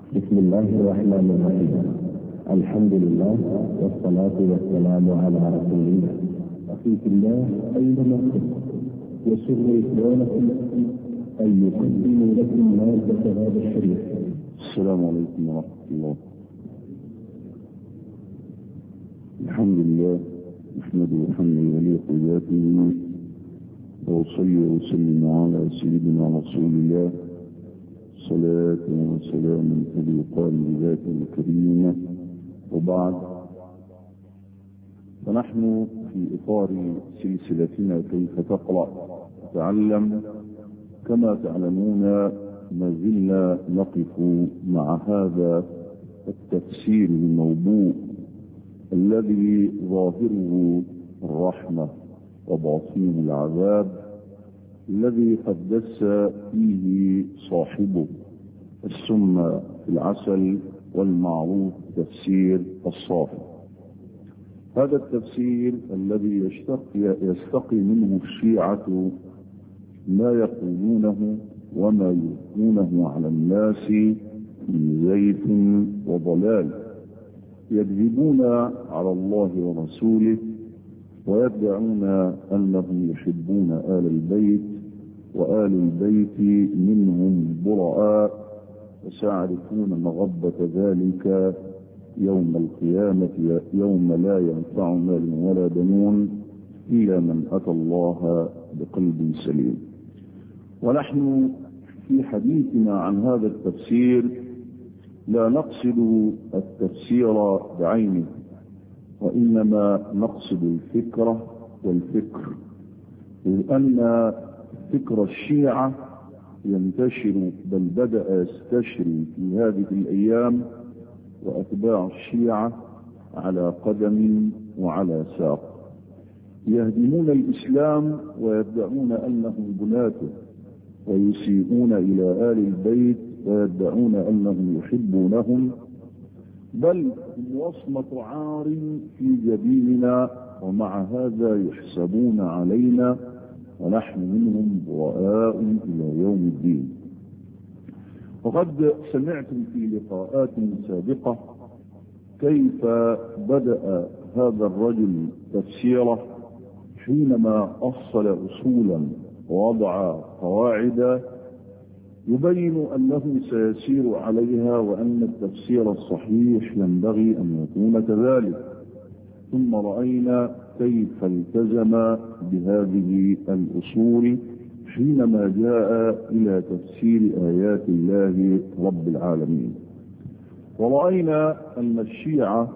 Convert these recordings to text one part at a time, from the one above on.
بسم الله الرحمن الرحيم الحمد لله والصلاة والسلام على رسول الله أخي في الله أينما كنت يسر إخوانكم أن يقدموا لكم مادة هذا الشريف السلام عليكم ورحمة الله الحمد لله نحمده حمدا يليق بذاته وأصلي وأسلم على سيدنا رسول الله صلاة وسلاما تليقان بذاته الكريمة وبعد فنحن في إطار سلسلتنا كيف تقرأ وتعلم كما تعلمون ما زلنا نقف مع هذا التفسير الموضوع الذي ظاهره الرحمة وباطنه العذاب الذي قد دس فيه صاحبه السم في العسل والمعروف تفسير الصافي هذا التفسير الذي يشتقي, يستقي منه الشيعة ما يقولونه وما يلقونه على الناس من زيف وضلال يكذبون على الله ورسوله ويدعون أنهم يحبون آل البيت وآل البيت منهم براء وسيعرفون مغبة ذلك يوم القيامة يوم لا ينفع مال ولا بنون إلا من أتى الله بقلب سليم ونحن في حديثنا عن هذا التفسير لا نقصد التفسير بعينه وإنما نقصد الفكرة والفكر لأن فكر الشيعة ينتشر بل بدأ يستشري في هذه الأيام وأتباع الشيعة على قدم وعلى ساق يهدمون الإسلام ويدعون أنهم بناته ويسيئون إلى آل البيت ويدعون أنهم يحبونهم بل هم وصمة عار في جبيننا ومع هذا يحسبون علينا ونحن منهم براء إلى يوم الدين وقد سمعتم في لقاءات سابقة كيف بدأ هذا الرجل تفسيره حينما أصل أصولا ووضع قواعد يبين أنه سيسير عليها وأن التفسير الصحيح ينبغي أن يكون كذلك ثم رأينا كيف التزم بهذه الأصول حينما جاء إلى تفسير آيات الله رب العالمين ورأينا أن الشيعة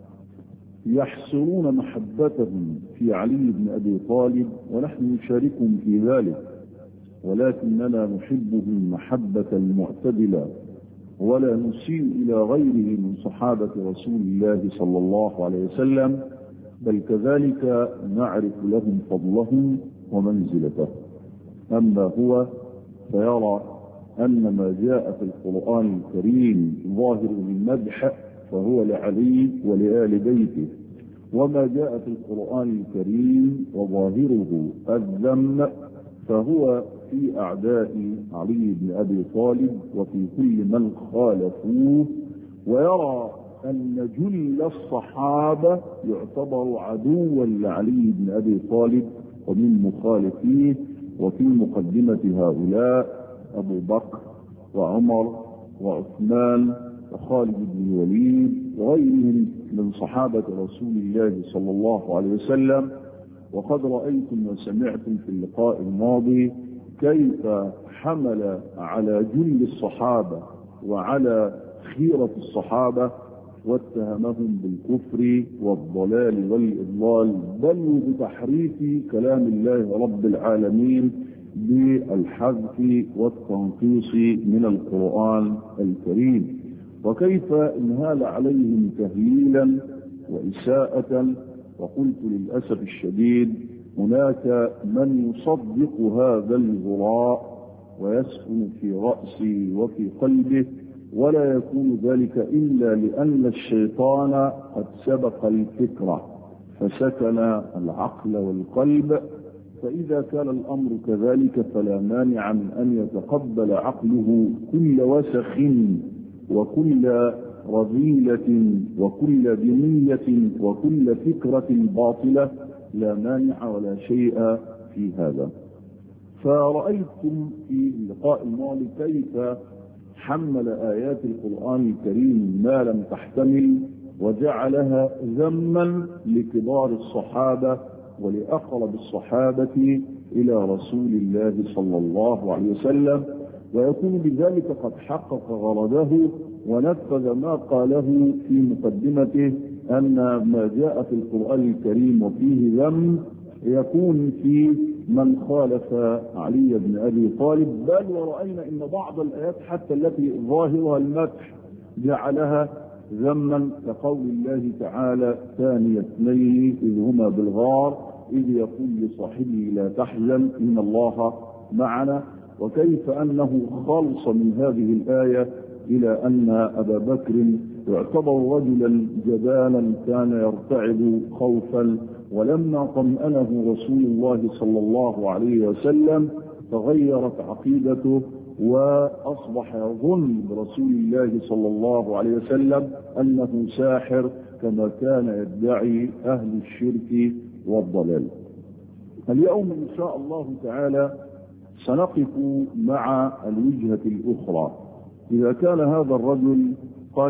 يحصرون محبتهم في علي بن أبي طالب ونحن نشاركهم في ذلك ولكننا نحبه المحبة المعتدلة ولا نسيء إلى غيره من صحابة رسول الله صلى الله عليه وسلم بل كذلك نعرف لهم فضلهم ومنزلتهم أما هو فيرى أن ما جاء في القرآن الكريم ظاهر المدح فهو لعلي ولآل بيته وما جاء في القرآن الكريم وظاهره الذم فهو في أعداء علي بن أبي طالب وفي كل من خالفوه ويرى أن جل الصحابة يعتبر عدوا لعلي بن أبي طالب ومن مخالفيه وفي مقدمة هؤلاء أبو بكر وعمر وعثمان وخالد بن الوليد وغيرهم من صحابة رسول الله صلى الله عليه وسلم وقد رأيتم وسمعتم في اللقاء الماضي كيف حمل على جل الصحابة وعلى خيرة الصحابة واتهمهم بالكفر والضلال والإضلال بل بتحريف كلام الله رب العالمين بالحذف والتنقيص من القرآن الكريم وكيف انهال عليهم تهليلا وإساءة وقلت للأسف الشديد هناك من يصدق هذا الهراء ويسكن في رأسه وفي قلبه ولا يكون ذلك إلا لأن الشيطان قد سبق الفكرة فسكن العقل والقلب فإذا كان الأمر كذلك فلا مانع من أن يتقبل عقله كل وسخ وكل رذيلة وكل بنية وكل فكرة باطلة لا مانع ولا شيء في هذا فرأيتم في اللقاء الماضي كيف حمل آيات القرآن الكريم ما لم تحتمل وجعلها ذما لكبار الصحابة ولأقرب الصحابة إلى رسول الله صلى الله عليه وسلم ويكون بذلك قد حقق غرضه ونفذ ما قاله في مقدمته أن ما جاء في القرآن الكريم وفيه ذم يكون في من خالف علي بن أبي طالب بل ورأينا أن بعض الآيات حتى التي ظاهرها المدح جعلها ذما كقول الله تعالى ثاني اثنين إذ هما بالغار إذ يقول لصاحبه لا تحزن إن الله معنا وكيف أنه خلص من هذه الآية إلى أن أبا بكر يعتبر رجلا جبانا كان يرتعد خوفا ولما طمأنه رسول الله صلى الله عليه وسلم تغيرت عقيدته وأصبح يظن برسول الله صلى الله عليه وسلم أنه ساحر كما كان يدعي أهل الشرك والضلال اليوم إن شاء الله تعالى سنقف مع الوجهة الأخرى إذا كان هذا الرجل قد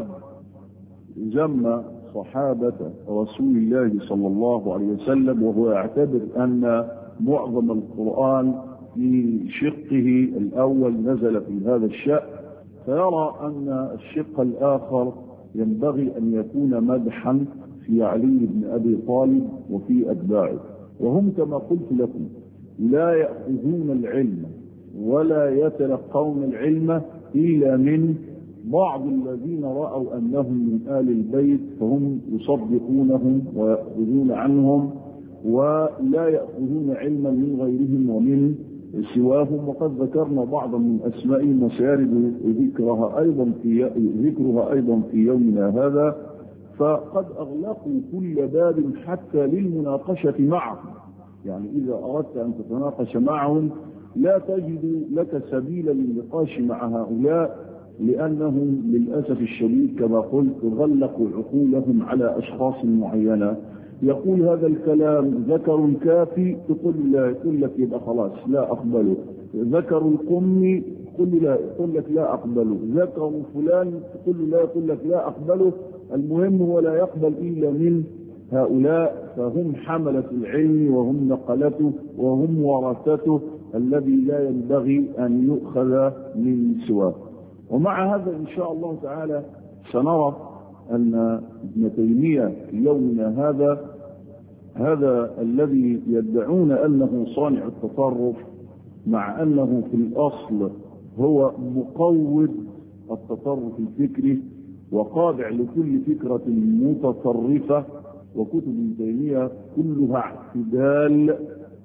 جم صحابة رسول الله صلى الله عليه وسلم وهو يعتبر أن معظم القرآن في شقه الأول نزل في هذا الشأن فيرى أن الشق الآخر ينبغي أن يكون مدحا في علي بن أبي طالب وفي أتباعه وهم كما قلت لكم لا يأخذون العلم ولا يتلقون العلم إلا من بعض الذين رأوا أنهم من آل البيت فهم يصدقونهم ويأخذون عنهم ولا يأخذون علما من غيرهم ومن سواهم وقد ذكرنا بعضا من أسمائهم وسيرد ذكرها أيضا في ذكرها أيضا في يومنا هذا فقد أغلقوا كل باب حتى للمناقشة معهم يعني إذا أردت أن تتناقش معهم لا تجد لك سبيلا للنقاش مع هؤلاء لأنهم للأسف الشديد كما قلت غلقوا عقولهم على أشخاص معينة يقول هذا الكلام ذكر كافي تقول لا يقول لك يبقى خلاص لا أقبله ذكر القمي تقول لا يقول لك لا أقبله ذكر فلان تقول لا يقول لك لا أقبله المهم هو لا يقبل إلا من هؤلاء فهم حملة العلم وهم نقلته وهم ورثته الذي لا ينبغي أن يؤخذ من سواه ومع هذا إن شاء الله تعالى سنرى أن ابن تيمية في يومنا هذا هذا الذي يدعون أنه صانع التطرف مع أنه في الأصل هو مقوض التطرف الفكري وقابع لكل فكرة متطرفة وكتب ابن تيمية كلها اعتدال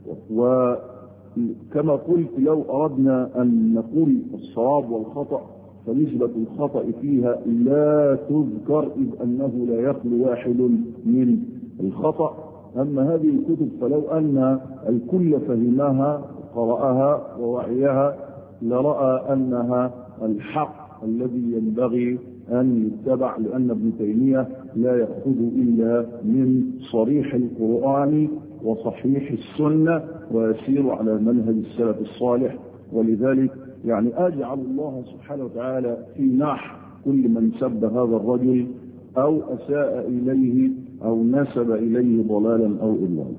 وكما قلت لو أردنا أن نقول الصواب والخطأ فنسبة الخطأ فيها لا تذكر إذ أنه لا يخلو واحد من الخطأ أما هذه الكتب فلو أن الكل فهمها قرأها ووعيها لرأى أنها الحق الذي ينبغي أن يتبع لأن ابن تيمية لا يأخذ إلا من صريح القرآن وصحيح السنة ويسير على منهج السلف الصالح ولذلك يعني أجعل الله سبحانه وتعالى في نحر كل من سب هذا الرجل أو أساء إليه أو نسب إليه ضلالا أو إضلالا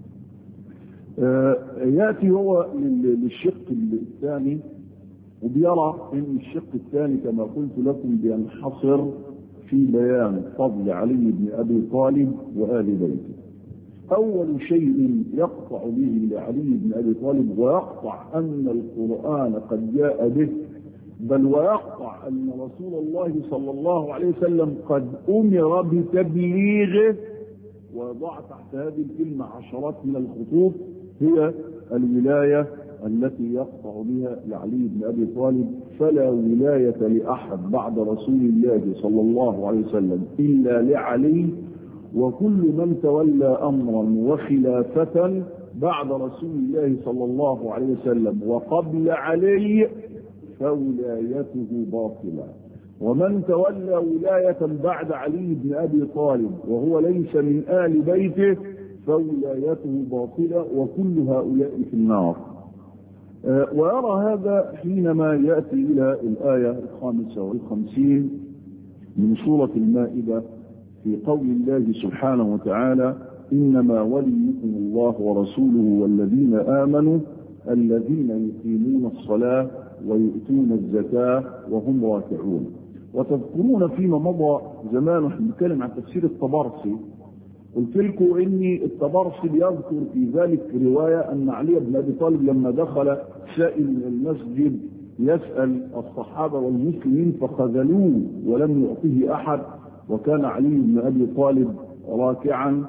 آه يأتي هو للشق الثاني وبيرى ان الشق الثاني كما قلت لكم بينحصر في بيان فضل علي بن ابي طالب وال بيته. اول شيء يقطع به لعلي بن ابي طالب ويقطع ان القران قد جاء به بل ويقطع ان رسول الله صلى الله عليه وسلم قد امر بتبليغه وضع تحت هذه الكلمه عشرات من الخطوط هي الولايه التي يقطع بها لعلي بن ابي طالب فلا ولايه لاحد بعد رسول الله صلى الله عليه وسلم الا لعلي وكل من تولى امرا وخلافه بعد رسول الله صلى الله عليه وسلم وقبل علي فولايته باطله ومن تولى ولاية بعد علي بن أبي طالب وهو ليس من آل بيته فولايته باطلة وكل هؤلاء في النار ويرى هذا حينما يأتي إلى الآية الخامسة والخمسين من سورة المائدة في قول الله سبحانه وتعالى إنما وليكم الله ورسوله والذين آمنوا الذين يقيمون الصلاة ويؤتون الزكاة وهم راكعون وتذكرون فيما مضى زمان احنا بنتكلم عن تفسير الطبرسي قلت لكم ان الطبرسي بيذكر في ذلك روايه ان علي بن ابي طالب لما دخل سائل من المسجد يسال الصحابه والمسلمين فخذلوه ولم يعطه احد وكان علي بن ابي طالب راكعا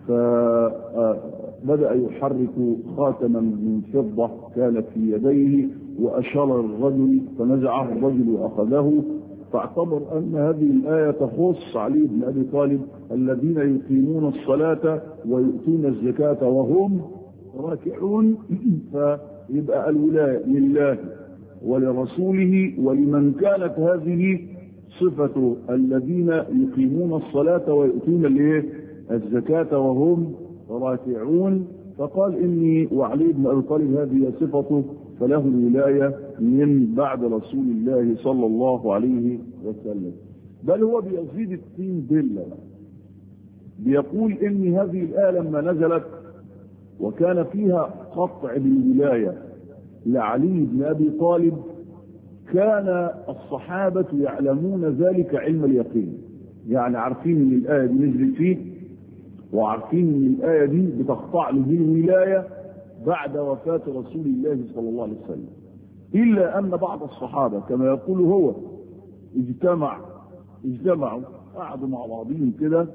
فبدا يحرك خاتما من فضه كانت في يديه واشار الرجل فنزعه الرجل واخذه فاعتبر أن هذه الآية تخص علي بن أبي طالب الذين يقيمون الصلاة ويؤتون الزكاة وهم راكعون فيبقى الولاية لله ولرسوله ولمن كانت هذه صفة الذين يقيمون الصلاة ويؤتون الزكاة وهم راكعون فقال إني وعلي بن أبي طالب هذه صفته فله الولاية من بعد رسول الله صلى الله عليه وسلم بل هو بيزيد التين دلة بيقول إن هذه الآية لما نزلت وكان فيها قطع بالولاية لعلي بن أبي طالب كان الصحابة يعلمون ذلك علم اليقين يعني عارفين ان الآية دي نزلت فيه وعارفين ان الآية دي بتقطع له الولاية بعد وفاة رسول الله صلى الله عليه وسلم إلا أن بعض الصحابة كما يقول هو اجتمع اجتمعوا قعدوا مع بعضهم كده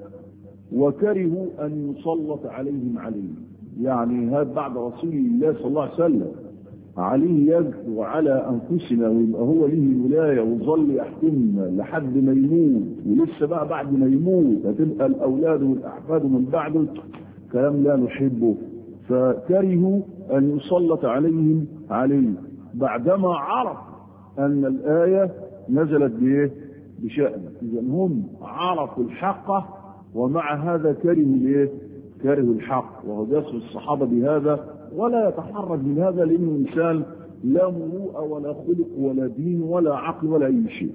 وكرهوا أن يسلط عليهم علي يعني هذا بعد رسول الله صلى الله عليه وسلم عليه يجثو على أنفسنا ويبقى هو له ولاية ويظل يحكمنا لحد ما يموت ولسه بقى بعد ما يموت هتبقى الأولاد والأحفاد من بعده كلام لا نحبه فكرهوا أن يسلط عليهم عليه بعدما عرف أن الآية نزلت بإيه؟ بشأن إذا هم عرفوا الحق ومع هذا كرهوا الإيه؟ كرهوا الحق وهو يصل الصحابة بهذا ولا يتحرج من هذا لأنه إنسان لا مروءة ولا خلق ولا دين ولا عقل ولا أي شيء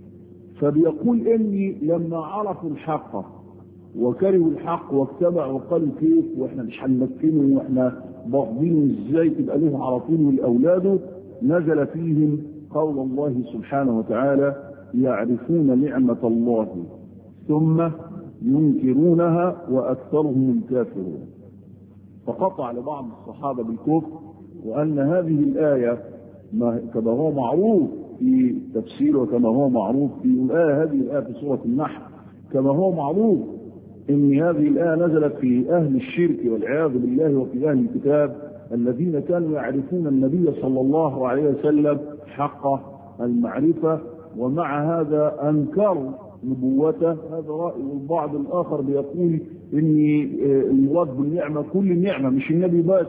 فبيقول إني لما عرفوا الحق وكرهوا الحق واجتمعوا وقالوا كيف واحنا مش هنمكنه واحنا باغضينه ازاي تبقى له على طول ولاولاده نزل فيهم قول الله سبحانه وتعالى يعرفون نعمة الله ثم ينكرونها واكثرهم الكافرون فقطع لبعض الصحابة بالكفر وأن هذه الآية ما كما هو معروف في تفسير وكما هو معروف في الآية هذه الآية في سورة النحل كما هو معروف ان هذه الآية نزلت في أهل الشرك والعياذ بالله وفي أهل الكتاب الذين كانوا يعرفون النبي صلى الله عليه وسلم حق المعرفة ومع هذا أنكروا نبوته هذا رأي والبعض الآخر بيقول إن المراد بالنعمة كل نعمة مش النبي بس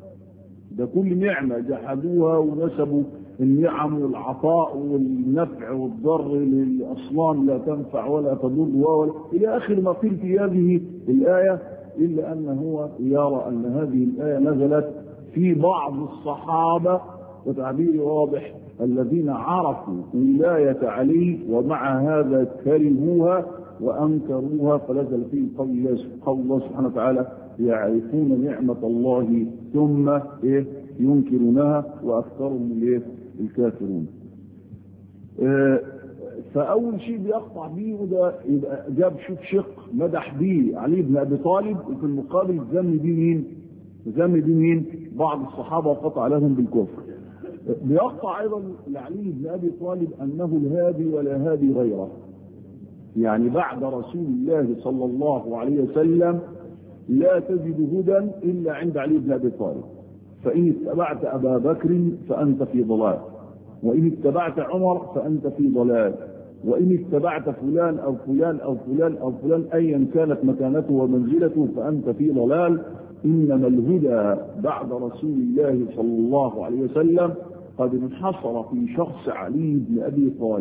ده كل نعمة جحدوها ونسبوا النعم والعطاء والنفع والضر للأصنام لا تنفع ولا تضر ولا إلى آخر ما قيل في هذه الآية إلا أن هو يرى أن هذه الآية نزلت في بعض الصحابة وتعبير واضح الذين عرفوا ولاية علي ومع هذا كرهوها وأنكروها فنزل فيه قول الله, قول الله سبحانه وتعالى يعرفون نعمة الله ثم إيه ينكرونها وأكثرهم الإيه الكافرون آه فأول شيء بيقطع بيه وده يبقى جاب شوف شق مدح بيه علي بن أبي طالب وفي المقابل ذم بيه مين؟ ذم بيه مين؟ بعض الصحابة وقطع لهم بالكفر بيقطع أيضا لعلي بن أبي طالب أنه الهادي ولا هادي غيره يعني بعد رسول الله صلى الله عليه وسلم لا تجد هدى إلا عند علي بن أبي طالب فإن اتبعت أبا بكر فأنت في ضلال وإن اتبعت عمر فأنت في ضلال وإن اتبعت فلان أو فلان أو فلان أو فلان أيا كانت مكانته ومنزلته فأنت في ضلال إنما الهدى بعد رسول الله صلى الله عليه وسلم قد انحصر في شخص علي بن أبي طالب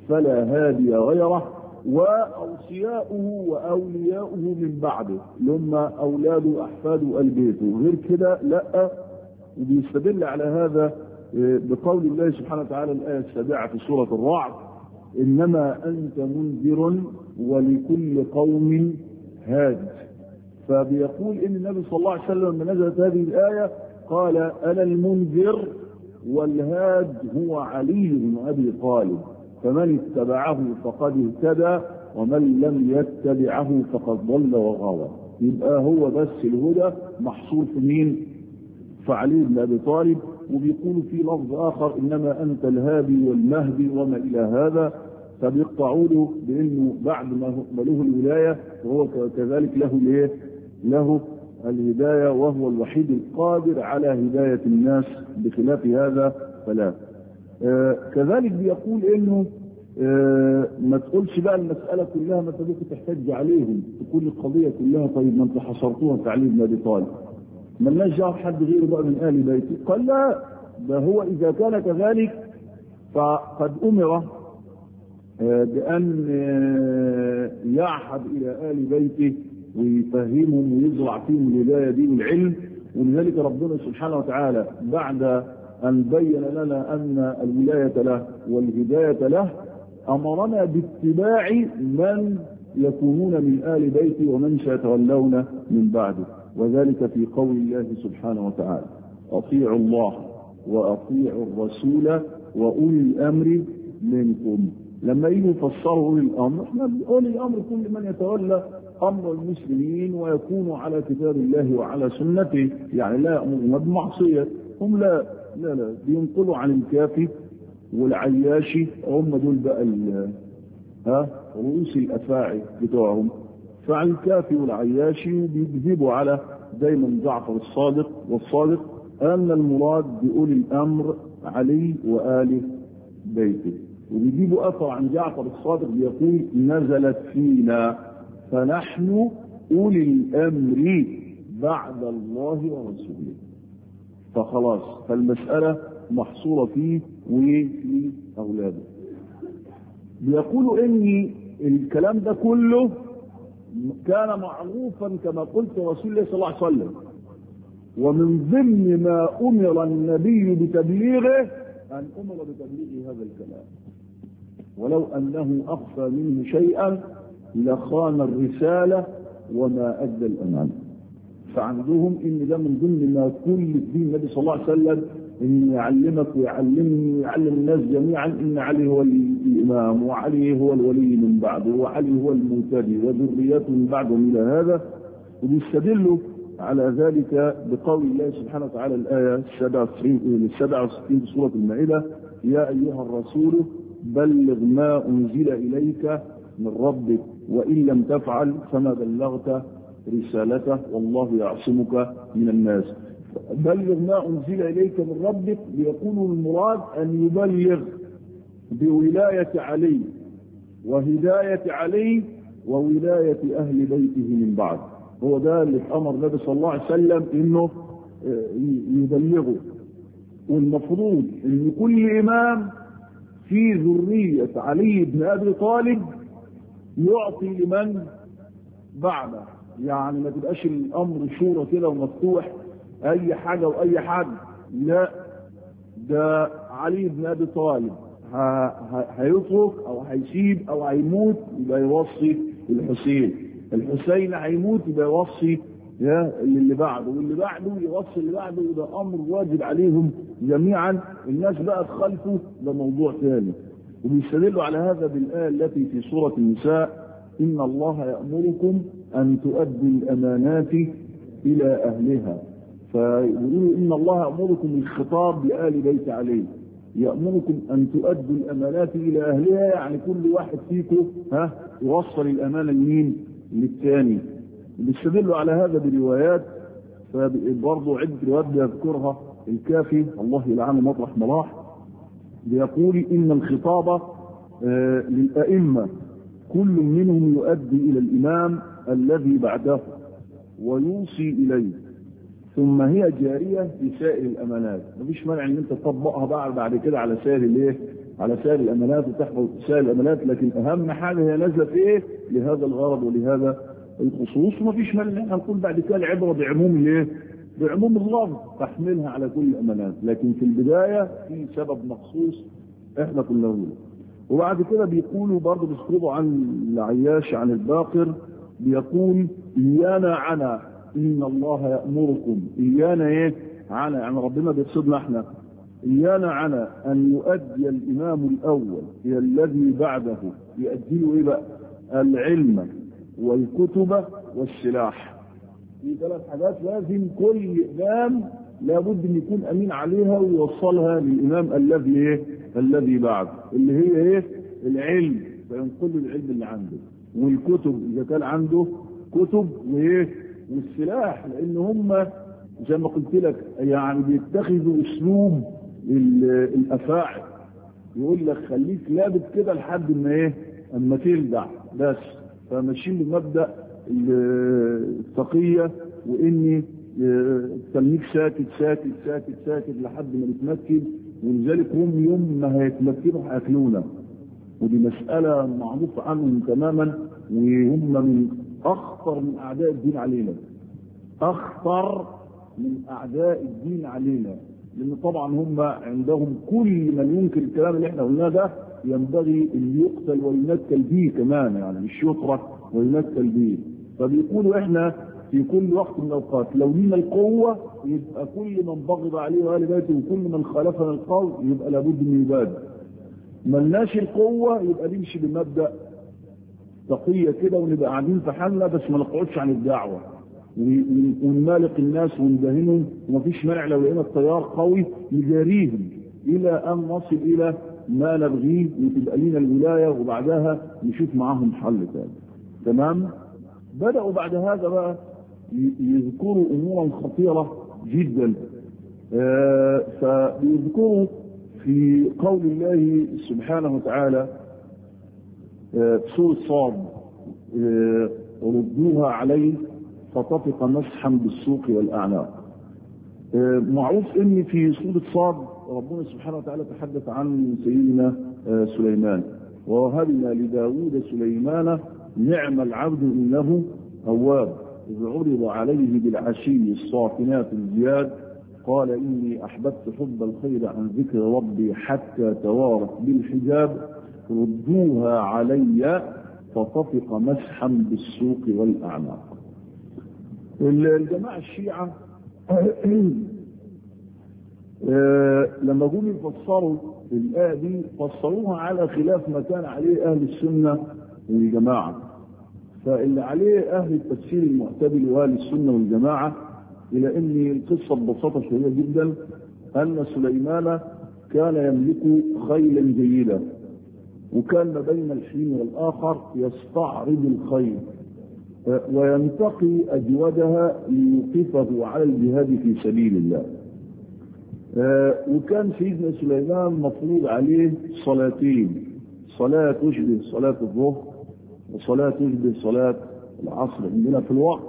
فلا هادي غيره وأوصياؤه وأولياؤه من بعده اللي هم أولاده وأحفاده البيت وغير كده لا وبيستدل على هذا بقول الله سبحانه وتعالى الآية السابعة في سورة الرعد إنما أنت منذر ولكل قوم هاد فبيقول إن النبي صلى الله عليه وسلم لما نزلت هذه الآية قال أنا المنذر والهاد هو علي بن أبي طالب فمن اتبعه فقد اهتدى ومن لم يتبعه فقد ضل وغوى يبقى هو بس الهدى محصور في مين؟ في علي بن ابي طالب وبيقول في لفظ اخر انما انت الهادي والمهدي وما الى هذا فبيقطعوا له بانه بعد ما له الولايه وهو كذلك له الايه؟ له الهدايه وهو الوحيد القادر على هدايه الناس بخلاف هذا فلا. آه كذلك بيقول انه آه ما تقولش بقى المسألة كلها ما انت ممكن تحتج عليهم تكون القضية كلها طيب ما انت حصرتوها في علي بن ابي طالب ما لناش دعوه حد غيره بقى من اهل بيته قال لا ده هو اذا كان كذلك فقد امر آه بان يعهد الى ال بيته ويفهمهم ويزرع فيهم الهدايه دي والعلم ولذلك ربنا سبحانه وتعالى بعد أن بين لنا أن الولاية له والهداية له أمرنا باتباع من يكونون من آل بيته ومن سيتولون من بعده وذلك في قول الله سبحانه وتعالى أطيعوا الله وأطيعوا الرسول وأولي الأمر منكم لما يجوا يفسروا أولي الأمر احنا أولي الأمر كل من يتولى أمر المسلمين ويكون على كتاب الله وعلى سنته يعني لا يأمرون بمعصية هم لا لا لا بينقلوا عن الكافي والعياشي هم دول بقى ها رؤوس الافاعي بتوعهم فعن الكافي والعياشي بيكذبوا على دايما جعفر الصادق والصادق ان المراد باولي الامر علي وال بيته وبيجيبوا اثر عن جعفر الصادق بيقول نزلت فينا فنحن اولي الامر بعد الله ورسوله فخلاص فالمسألة محصورة فيه وفي أولاده بيقولوا إن الكلام ده كله كان معروفا كما قلت رسول الله صلى الله عليه وسلم ومن ضمن ما أمر النبي بتبليغه أن أمر بتبليغ هذا الكلام ولو أنه أخفى منه شيئا لخان الرسالة وما أدى الأمانة فعندهم ان ده من ضمن ما كل الدين النبي صلى الله عليه وسلم ان يعلمك ويعلمني ويعلم الناس جميعا ان علي هو الامام وعلي هو الولي من بعده وعلي هو المهتدي وذريته من بعده الى هذا وبيستدلوا على ذلك بقول الله سبحانه وتعالى الايه 67 67 في سوره المائده يا ايها الرسول بلغ ما انزل اليك من ربك وان لم تفعل فما بلغت رسالته والله يعصمك من الناس بلغ ما أنزل إليك من ربك ليكون المراد أن يبلغ بولاية علي وهداية علي وولاية أهل بيته من بعد هو ده اللي أمر النبي صلى الله عليه وسلم إنه يبلغه والمفروض إن كل إمام في ذرية علي بن أبي طالب يعطي لمن بعده يعني ما تبقاش الامر شورى كده ومفتوح اي حاجه واي حد لا ده علي بن ابي طالب هيترك او هيسيب او هيموت يبقى يوصي الحسين الحسين هيموت يبقى يوصي اللي بعده واللي بعده يوصي اللي بعده وده امر واجب عليهم جميعا الناس بقى تخالفه ده موضوع ثاني وبيستدلوا على هذا بالايه التي في سوره النساء ان الله يامركم أن تؤدوا الأمانات إلى أهلها فيقولوا إن الله يأمركم الخطاب لآل بيت عليه يأمركم أن تؤدوا الأمانات إلى أهلها يعني كل واحد فيكم ها يوصل الأمانة لمين؟ للثاني بيستدلوا على هذا بروايات فبرضه عدة روايات بيذكرها الكافي الله يلعنه مطرح مراح بيقول إن الخطاب آه للأئمة كل منهم يؤدي إلى الإمام الذي بعده ويوصي إليه ثم هي جارية في سائر الأمانات مفيش مانع إن أنت تطبقها بعد بعد كده على سائر الإيه؟ على سائر الامانات وتحفظ سائر الامانات لكن اهم حاجه هي نازله في ايه؟ لهذا الغرض ولهذا الخصوص وما فيش مانع ان احنا نقول بعد كده العبره بعموم الايه؟ بعموم اللفظ تحملها على كل الامانات لكن في البدايه في سبب مخصوص احنا قلنا له وبعد كده بيقولوا برضه بيسردوا عن العياش عن الباقر بيقول ايانا عنا ان الله يامركم ايانا ايه؟ عنا يعني ربنا بيقصدنا احنا إيانا عنا أن يؤدي الإمام الأول إلى الذي بعده يؤدي له إيه بقى؟ العلم والكتب والسلاح. في ثلاث حاجات لازم كل إمام لابد أن يكون أمين عليها ويوصلها للإمام الذي إيه؟ الذي بعد اللي هي إيه؟ العلم فينقل العلم اللي عنده والكتب إذا كان عنده كتب وإيه؟ والسلاح لأن هم زي ما قلت لك يعني بيتخذوا أسلوب الافاعي يقول لك خليك لابد كده لحد ما ايه اما تلدع بس فماشيين بمبدا التقيه واني خليك ساكت ساكت ساكت ساكت لحد ما نتمكن ولذلك هم يوم ما هيتمكنوا هياكلونا ودي مسألة معروف عنهم تماما وهم من أخطر من أعداء الدين علينا أخطر من أعداء الدين علينا لان طبعا هم عندهم كل من ينكر الكلام اللي احنا قلناه ده ينبغي ان يقتل وينكل به كمان يعني مش يترك وينكل به فبيقولوا احنا في كل وقت من الاوقات لو لينا القوه يبقى كل من بغض عليه واهل بيته وكل من خالفنا القول يبقى لابد ان يباد ملناش القوه يبقى نمشي بمبدا تقيه كده ونبقى قاعدين في حالنا بس ما نقعدش عن الدعوه ونمالك الناس وندهنهم ومفيش مانع لو لقينا التيار قوي نجاريهم الى ان نصل الى ما نبغيه وتبقى لنا الولايه وبعدها نشوف معاهم حل تاني. تمام؟ بداوا بعد هذا بقى يذكروا امورا خطيره جدا. آه فبيذكروا في قول الله سبحانه وتعالى آه سوره صاد آه ردوها عليه فطفق مسحا بالسوق والاعناق. معروف ان في سوره صاد ربنا سبحانه وتعالى تحدث عن سيدنا سليمان ووهبنا لداود سليمان نعم العبد انه اواب اذ عرض عليه بالعشي الصافنات الزياد قال اني احببت حب الخير عن ذكر ربي حتى توارت بالحجاب ردوها علي فطفق مسحا بالسوق والاعناق الجماعة الشيعة لما جم يفسروا الآية دي فسروها على خلاف ما كان عليه أهل السنة والجماعة فاللي عليه أهل التفسير المعتدل وأهل السنة والجماعة إلى أن القصة ببساطة شديدة جدا أن سليمان كان يملك خيلا جيدة وكان ما بين الحين والآخر يستعرض الخيل وينتقي أجودها ليوقفه على الجهاد في سبيل الله وكان سيدنا سليمان مفروض عليه صلاتين صلاة تشبه صلاة الظهر وصلاة تشبه صلاة العصر عندنا في الوقت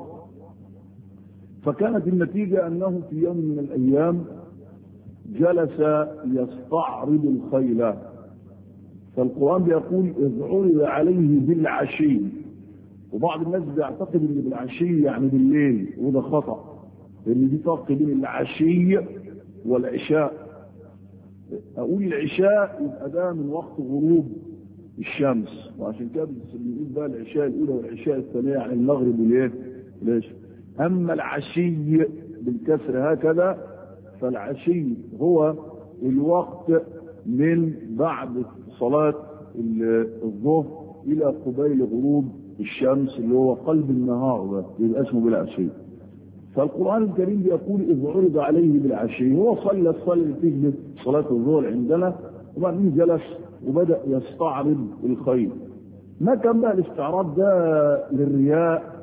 فكانت النتيجة أنه في يوم من الأيام جلس يستعرض الخيل فالقرآن بيقول إذ عرض عليه بالعشي وبعض الناس بيعتقد ان بالعشي يعني بالليل وده خطا لان دي فرق بين العشي والعشاء اقول العشاء يبقى ده من وقت غروب الشمس وعشان كده بنقول بقى العشاء الاولى والعشاء الثانيه يعني المغرب والايه؟ ليش؟ اما العشي بالكسر هكذا فالعشي هو الوقت من بعد صلاه الظهر الى قبيل غروب الشمس اللي هو قلب النهار ده يبقى اسمه بالعشي فالقرآن الكريم بيقول إذ عرض عليه بالعشي هو صلى الصلاة اللي تجلس صلاة الظهر عندنا وبعدين جلس وبدأ يستعرض الخير ما كان بقى الاستعراض ده للرياء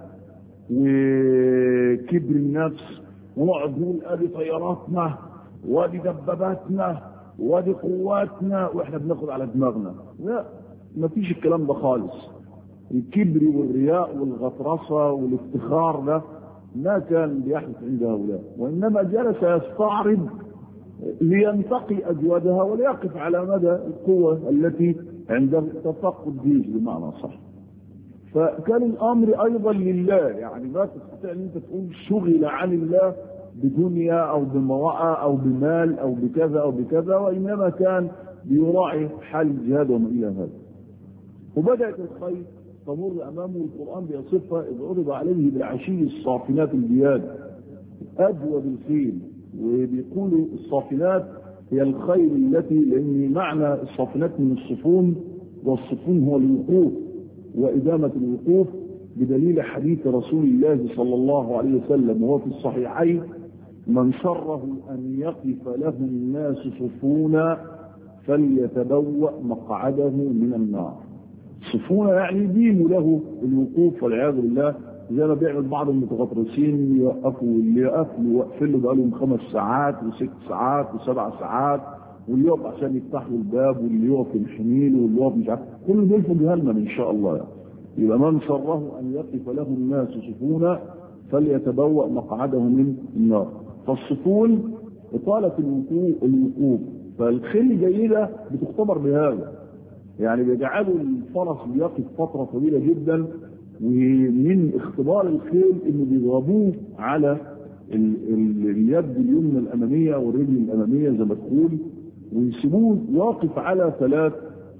وكبر النفس ونقعد نقول ادي طياراتنا وادي دباباتنا وادي قواتنا واحنا بناخد على دماغنا لا ما فيش الكلام ده خالص الكبر والرياء والغطرسة والافتخار ده ما كان بيحدث عند هؤلاء وإنما جلس يستعرض لينتقي أجودها وليقف على مدى القوة التي عند تفقد الجيش بمعنى صح فكان الأمر أيضا لله يعني ما تستطيع أن أنت تقول شغل عن الله بدنيا أو بامرأة أو بمال أو بكذا أو بكذا وإنما كان بيراعي حال الجهاد وما إلى هذا وبدأت الخير تمر أمامه القرآن بيصفها إذ عرض عليه بالعشي الصافنات الجياد أجود الخيل وبيقولوا الصافنات هي الخيل التي لأن معنى الصافنات من الصفون والصفون هو الوقوف وإدامة الوقوف بدليل حديث رسول الله صلى الله عليه وسلم وهو في الصحيحين من سره أن يقف له الناس صفونا فليتبوأ مقعده من النار صفونا يعني دينوا له الوقوف والعياذ بالله زي ما بيعمل بعض المتغطرسين يوقفوا اللي يقفوا يقفلوا بقى لهم خمس ساعات وست ساعات وسبع ساعات واللي يقف عشان يفتح له الباب واللي يقف ينحني له واللي يقف مش عارف كل دول في جهنم ان شاء الله يعني. يبقى من سره ان يقف له الناس صفونا فليتبوأ مقعده من النار فالصفون إطالة الوقوف الوقوف فالخيل الجيدة بتختبر بهذا يعني بيجعلوا الفرس بيقف فترة طويلة جدا ومن اختبار الخيل انه بيضربوه على ال ال اليد اليمنى الاماميه والرجل الاماميه زي ما تقول ويسيبوه واقف على ثلاث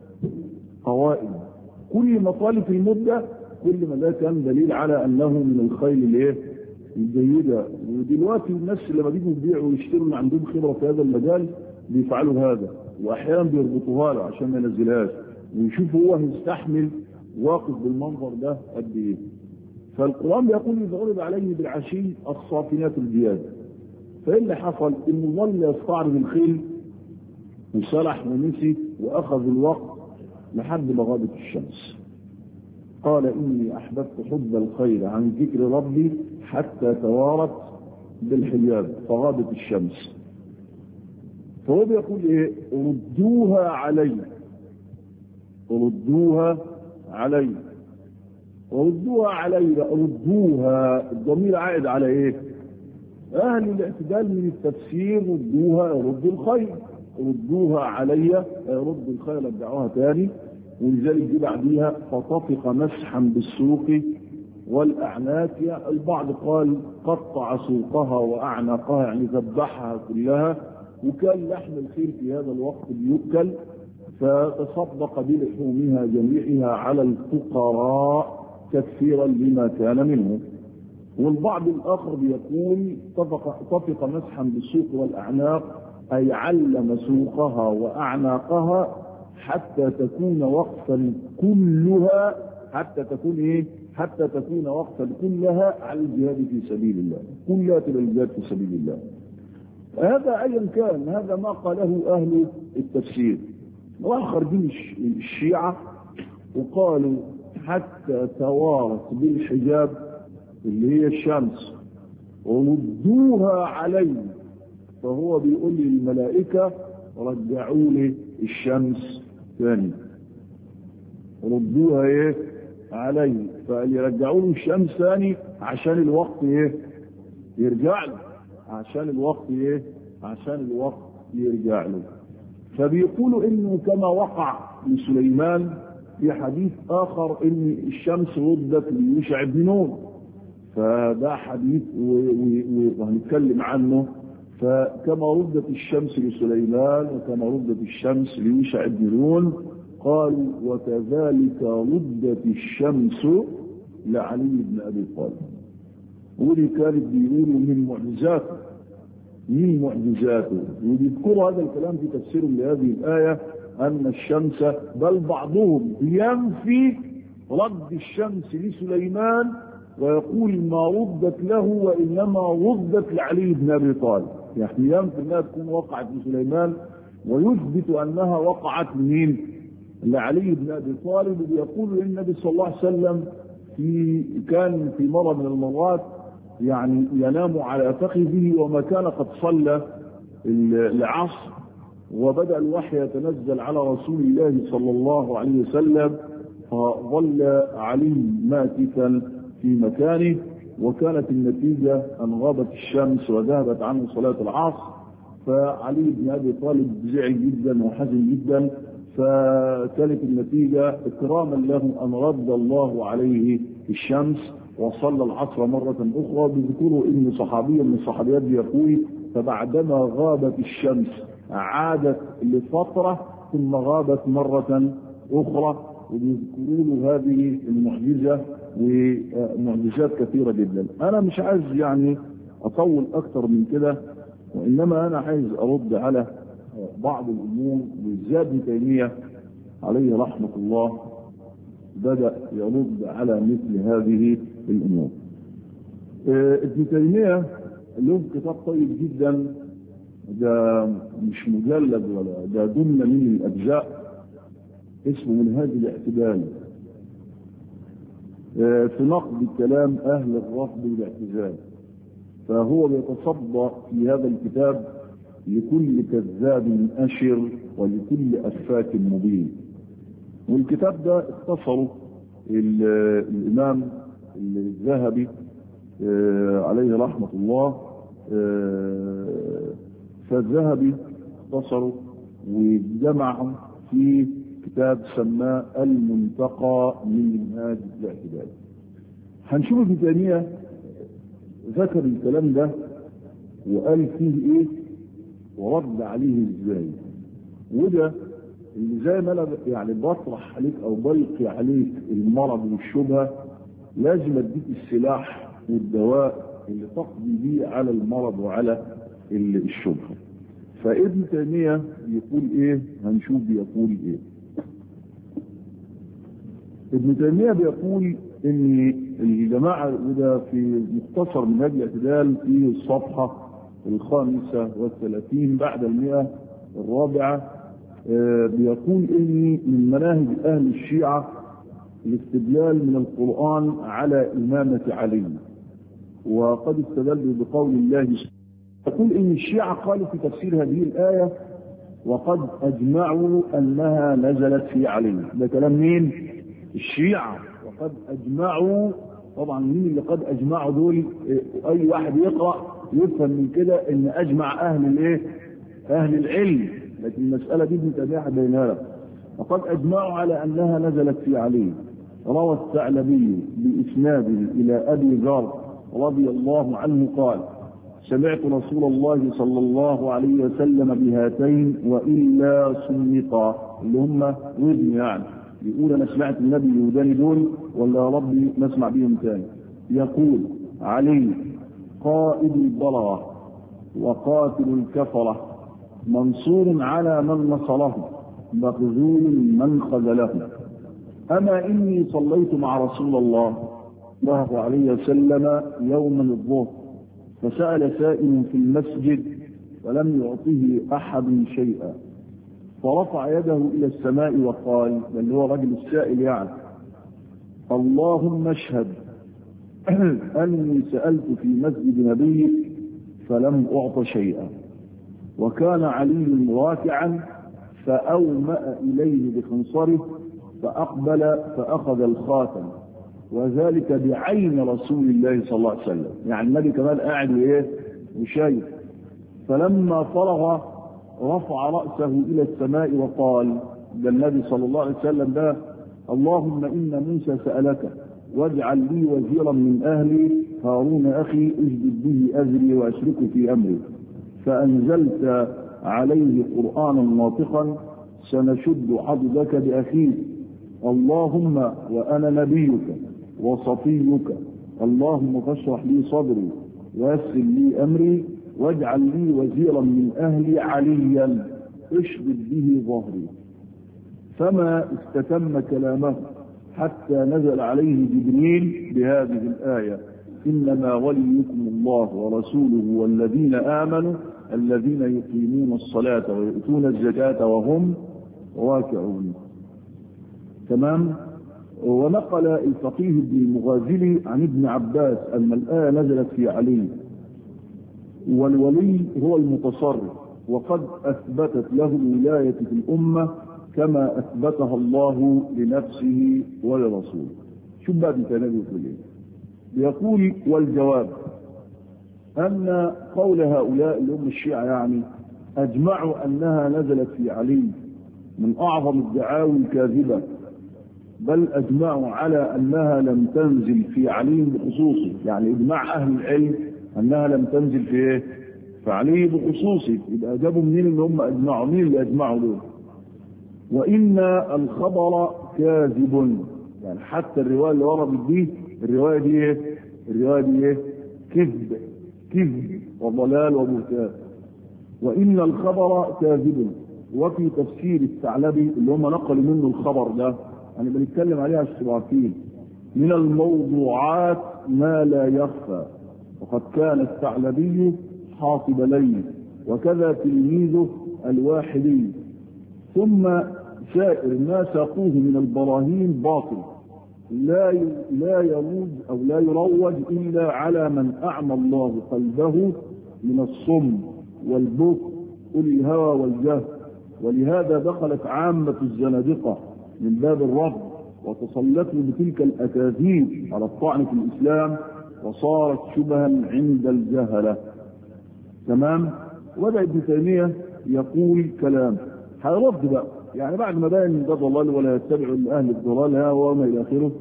قوائم كل ما طالت المده كل ما ده كان دليل على انه من الخيل الايه؟ الجيده ودلوقتي الناس لما بيجوا يبيعوا ويشتروا اللي عندهم خبره في هذا المجال بيفعلوا هذا واحيانا بيربطوها له عشان ما ينزلهاش ويشوفوا هو هيستحمل واقف بالمنظر ده قد ايه فالقران بيقول اذا عرض عليه بالعشي الصافنات الجياد فايه اللي حصل انه ظل يستعرض الخيل وسرح ونسي واخذ الوقت لحد ما غابت الشمس قال اني احببت حب الخير عن ذكر ربي حتى توارت بالحجاب فغابت الشمس فهو بيقول ايه ردوها علي ردوها علي ردوها علي ردوها الضمير عائد على ايه اهل الاعتدال من التفسير ردوها رد الخير ردوها علي رد الخير رجعوها تاني ولذلك دي بعديها فطفق مسحا بالسوق والاعناق البعض قال قطع سوقها واعناقها يعني ذبحها كلها وكان لحم الخيل في هذا الوقت بيؤكل فتصدق بلحومها جميعها على الفقراء تكفيرا لما كان منه والبعض الاخر بيقول طفق, طفق مسحا بالسوق والاعناق اي علم سوقها واعناقها حتى تكون وقفا كلها حتى تكون ايه حتى تكون وقفا كلها على الجهاد في سبيل الله كلها تبقى الجهاد في سبيل الله هذا ايا كان هذا ما قاله اهل التفسير واخر دين الشيعة وقالوا حتى توارت بالحجاب اللي هي الشمس وردوها علي فهو بيقول لي الملائكة رجعوا لي الشمس ثاني ردوها ايه علي فقال يرجعوا له الشمس ثاني عشان الوقت ايه يرجع له عشان الوقت ايه عشان الوقت يرجع له فبيقولوا انه كما وقع لسليمان في حديث اخر ان الشمس ردت ليوشع بن نون فده حديث وهنتكلم عنه فكما ردت الشمس لسليمان وكما ردت الشمس ليوشع بن نون قالوا وكذلك ردت الشمس لعلي بن ابي طالب ودي كانت بيقولوا من معجزاته من معجزاته وبيذكروا هذا الكلام في تفسيرهم لهذه الآية أن الشمس بل بعضهم ينفي رد الشمس لسليمان ويقول ما ردت له وإنما ردت لعلي بن أبي طالب يعني ينفي أنها تكون وقعت لسليمان ويثبت أنها وقعت من لعلي بن أبي طالب ويقول النبي صلى الله عليه وسلم في كان في مرة من المرات يعني ينام على فخذه وما كان قد صلى العصر وبدا الوحي يتنزل على رسول الله صلى الله عليه وسلم فظل علي ماكثا في مكانه وكانت النتيجة أن غابت الشمس وذهبت عنه صلاة العصر فعلي بن ابي طالب زعل جدا وحزن جدا فكانت النتيجه اكراما له ان رد الله عليه الشمس وصلى العصر مرة أخرى بذكره إن صحابيا من الصحابيات يقول فبعدما غابت الشمس عادت لفترة ثم غابت مرة أخرى وبيذكروا له هذه المعجزة ومعجزات كثيرة جدا أنا مش عايز يعني أطول أكثر من كده وإنما أنا عايز أرد على بعض الأمور بالذات ابن تيمية عليه رحمة الله بدأ يرد على مثل هذه الأمور ابن تيمية له كتاب طيب جدا ده مش مجلد ولا ده ضمن من الأجزاء اسمه منهاج الاعتدال في نقد كلام أهل الرفض والاعتزال فهو بيتصدى في هذا الكتاب لكل كذاب أشر ولكل أفاك مبين والكتاب ده اختصره الإمام الذهبي عليه رحمة الله فالذهبي اختصره وجمعه في كتاب سماه المنتقى من منهاج الاعتدال هنشوف ابن تيمية ذكر الكلام ده وقال فيه ايه ورد عليه ازاي وده اللي زي ما انا يعني بطرح عليك او بلقي عليك المرض والشبهه لازم اديك السلاح والدواء اللي تقضي بيه على المرض وعلى الشبهه. فابن تيميه بيقول ايه؟ هنشوف بيقول ايه. ابن تيميه بيقول ان الجماعه وده في مختصر منهج الاعتدال في الصفحه الخامسه والثلاثين بعد المئه الرابعه بيقول اني من مناهج اهل الشيعه الاستدلال من القران على امامه علي وقد استدل بقول الله يقول ان الشيعه قالوا في تفسير هذه الايه وقد اجمعوا انها نزلت في علي ده كلام مين الشيعه وقد اجمعوا طبعا مين اللي قد اجمعوا دول اي واحد يقرا يفهم من كده ان اجمع اهل الايه اهل العلم لكن المسألة دي ابن تيمية بينها لك وقد أجمعوا على أنها نزلت في علي روى الثعلبي بإسناده إلى أبي ذر رضي الله عنه قال سمعت رسول الله صلى الله عليه وسلم بهاتين وإلا سمقا اللي هم وزن يعني يقول أنا سمعت النبي يهوداني دول ولا يا ربي نسمع بيهم تاني يقول علي قائد البررة وقاتل الكفره منصور على من نصره مخذول من خذله أما إني صليت مع رسول الله صلى الله عليه وسلم يوما الظهر فسأل سائل في المسجد فلم يعطه أحد شيئا فرفع يده إلى السماء وقال بل هو رجل السائل يعني اللهم اشهد أني سألت في مسجد نبيك فلم أعط شيئا وكان علي راكعا فأومأ إليه بخنصره فأقبل فأخذ الخاتم وذلك بعين رسول الله صلى الله عليه وسلم يعني النبي كمان قاعد وإيه وشايف فلما فرغ رفع رأسه إلى السماء وقال ده النبي صلى الله عليه وسلم ده اللهم إن موسى سألك واجعل لي وزيرا من أهلي هارون أخي اجدد به أزري وأشركه في أمري فأنزلت عليه قرآنا ناطقا سنشد عضدك بأخيك اللهم وأنا نبيك وصفيك اللهم فاشرح لي صدري ويسر لي أمري واجعل لي وزيرا من أهلي عليا اشدد به ظهري فما استتم كلامه حتى نزل عليه جبريل بهذه الآية إنما وليكم الله ورسوله والذين آمنوا الذين يقيمون الصلاة ويؤتون الزكاة وهم راكعون تمام ونقل الفقيه ابن المغازلي عن ابن عباس أن الآية نزلت في علي والولي هو المتصرف وقد أثبتت له الولاية في الأمة كما أثبتها الله لنفسه ولرسوله شو بقى ابن تيمية بيقول ايه؟ بيقول والجواب أن قول هؤلاء اللي هم الشيعة يعني أجمعوا أنها نزلت في علي من أعظم الدعاوي الكاذبة بل أجمعوا على أنها لم تنزل في علي بخصوصه يعني إجماع أهل العلم أنها لم تنزل في إيه؟ في علي بخصوصه يبقى جابوا منين اللي هم أجمعوا مين اللي أجمعوا دول وإن الخبر كاذب يعني حتى الرواية اللي وردت دي الرواية دي إيه؟ الرواية دي إيه؟ كذب كذب وضلال وبهتان وإن الخبر كاذب وفي تفسير الثعلبي اللي هم نقلوا منه الخبر ده يعني بنتكلم عليها الشبعتين من الموضوعات ما لا يخفى وقد كان الثعلبي حاطب ليل وكذا تلميذه الواحدي ثم سائر ما ساقوه من البراهين باطل لا لا يروج او لا يروج الا على من اعمى الله قلبه من الصم والبكم اولي الهوى والجهل ولهذا دخلت عامه الزنادقه من باب الرفض وتسلطوا بتلك الاكاذيب على الطعن في الاسلام وصارت شبها عند الجهله تمام وبدا ابن تيميه يقول كلام هيرد بقى يعني بعد ما بين ده ضلال ولا يتبع اهل الضلال ها وما الى اخره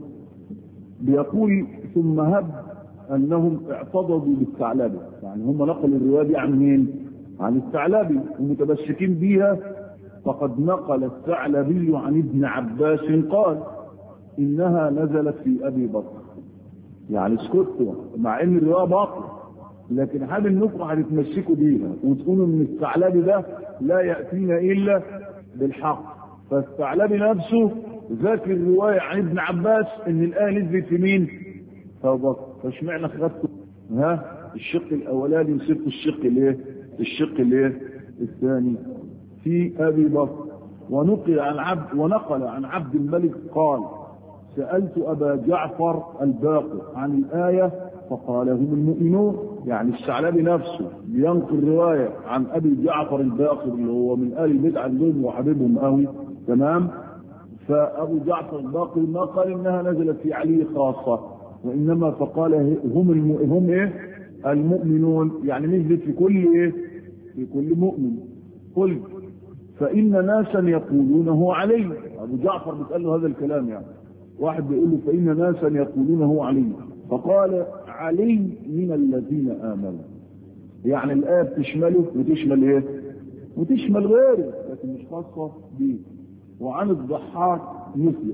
بيقول ثم هب انهم اعتضدوا بالثعلبه يعني هم نقلوا الروايه دي عن مين؟ عن الثعلبي ومتمسكين بيها فقد نقل الثعلبي عن ابن عباس قال انها نزلت في ابي بكر يعني اسكتوا مع ان الروايه باطله لكن هل انكم هتتمسكوا بيها وتقولوا ان الثعلبي ده لا ياتينا الا بالحق فالثعلبي نفسه ذاكر الروايه عن ابن عباس ان الايه نزلت في مين؟ ابو بكر فاشمعنى خدتوا ها الشق الاولاني وسبتوا الشق الايه؟ الشق الايه؟ الثاني في ابي بكر ونقل عن عبد ونقل عن عبد الملك قال سألت أبا جعفر الباقر عن الآية فقال هم المؤمنون يعني الثعلبي نفسه بينقل رواية عن أبي جعفر الباقر اللي هو من آل البيت عندهم وحبيبهم قوي تمام فأبو جعفر الباقر ما قال إنها نزلت في علي خاصة وإنما فقال هم الم... هم إيه المؤمنون يعني نزلت في كل إيه في كل مؤمن قلت فإن ناسا يقولونه علي أبو جعفر بيسأل له هذا الكلام يعني واحد بيقول له فإن ناسا يقولونه علي فقال علي من الذين آمنوا يعني الآية بتشمله وتشمل إيه؟ وتشمل غيره لكن مش خاصة به وعن الضحاك مثله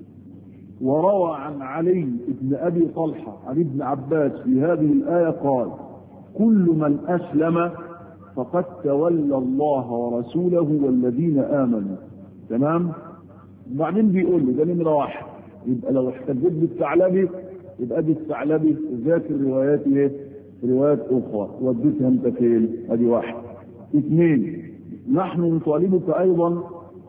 وروى عن علي بن أبي طلحة عن ابن عباس في هذه الآية قال كل من أسلم فقد تولى الله ورسوله والذين آمنوا تمام بعدين بيقول له ده نمرة واحد يبقى لو احتجت بالثعلبي يبقى دي الثعلبي ذاكر روايات ايه؟ روايات اخرى وديتها انت فين؟ ادي واحد. اثنين نحن نطالبك ايضا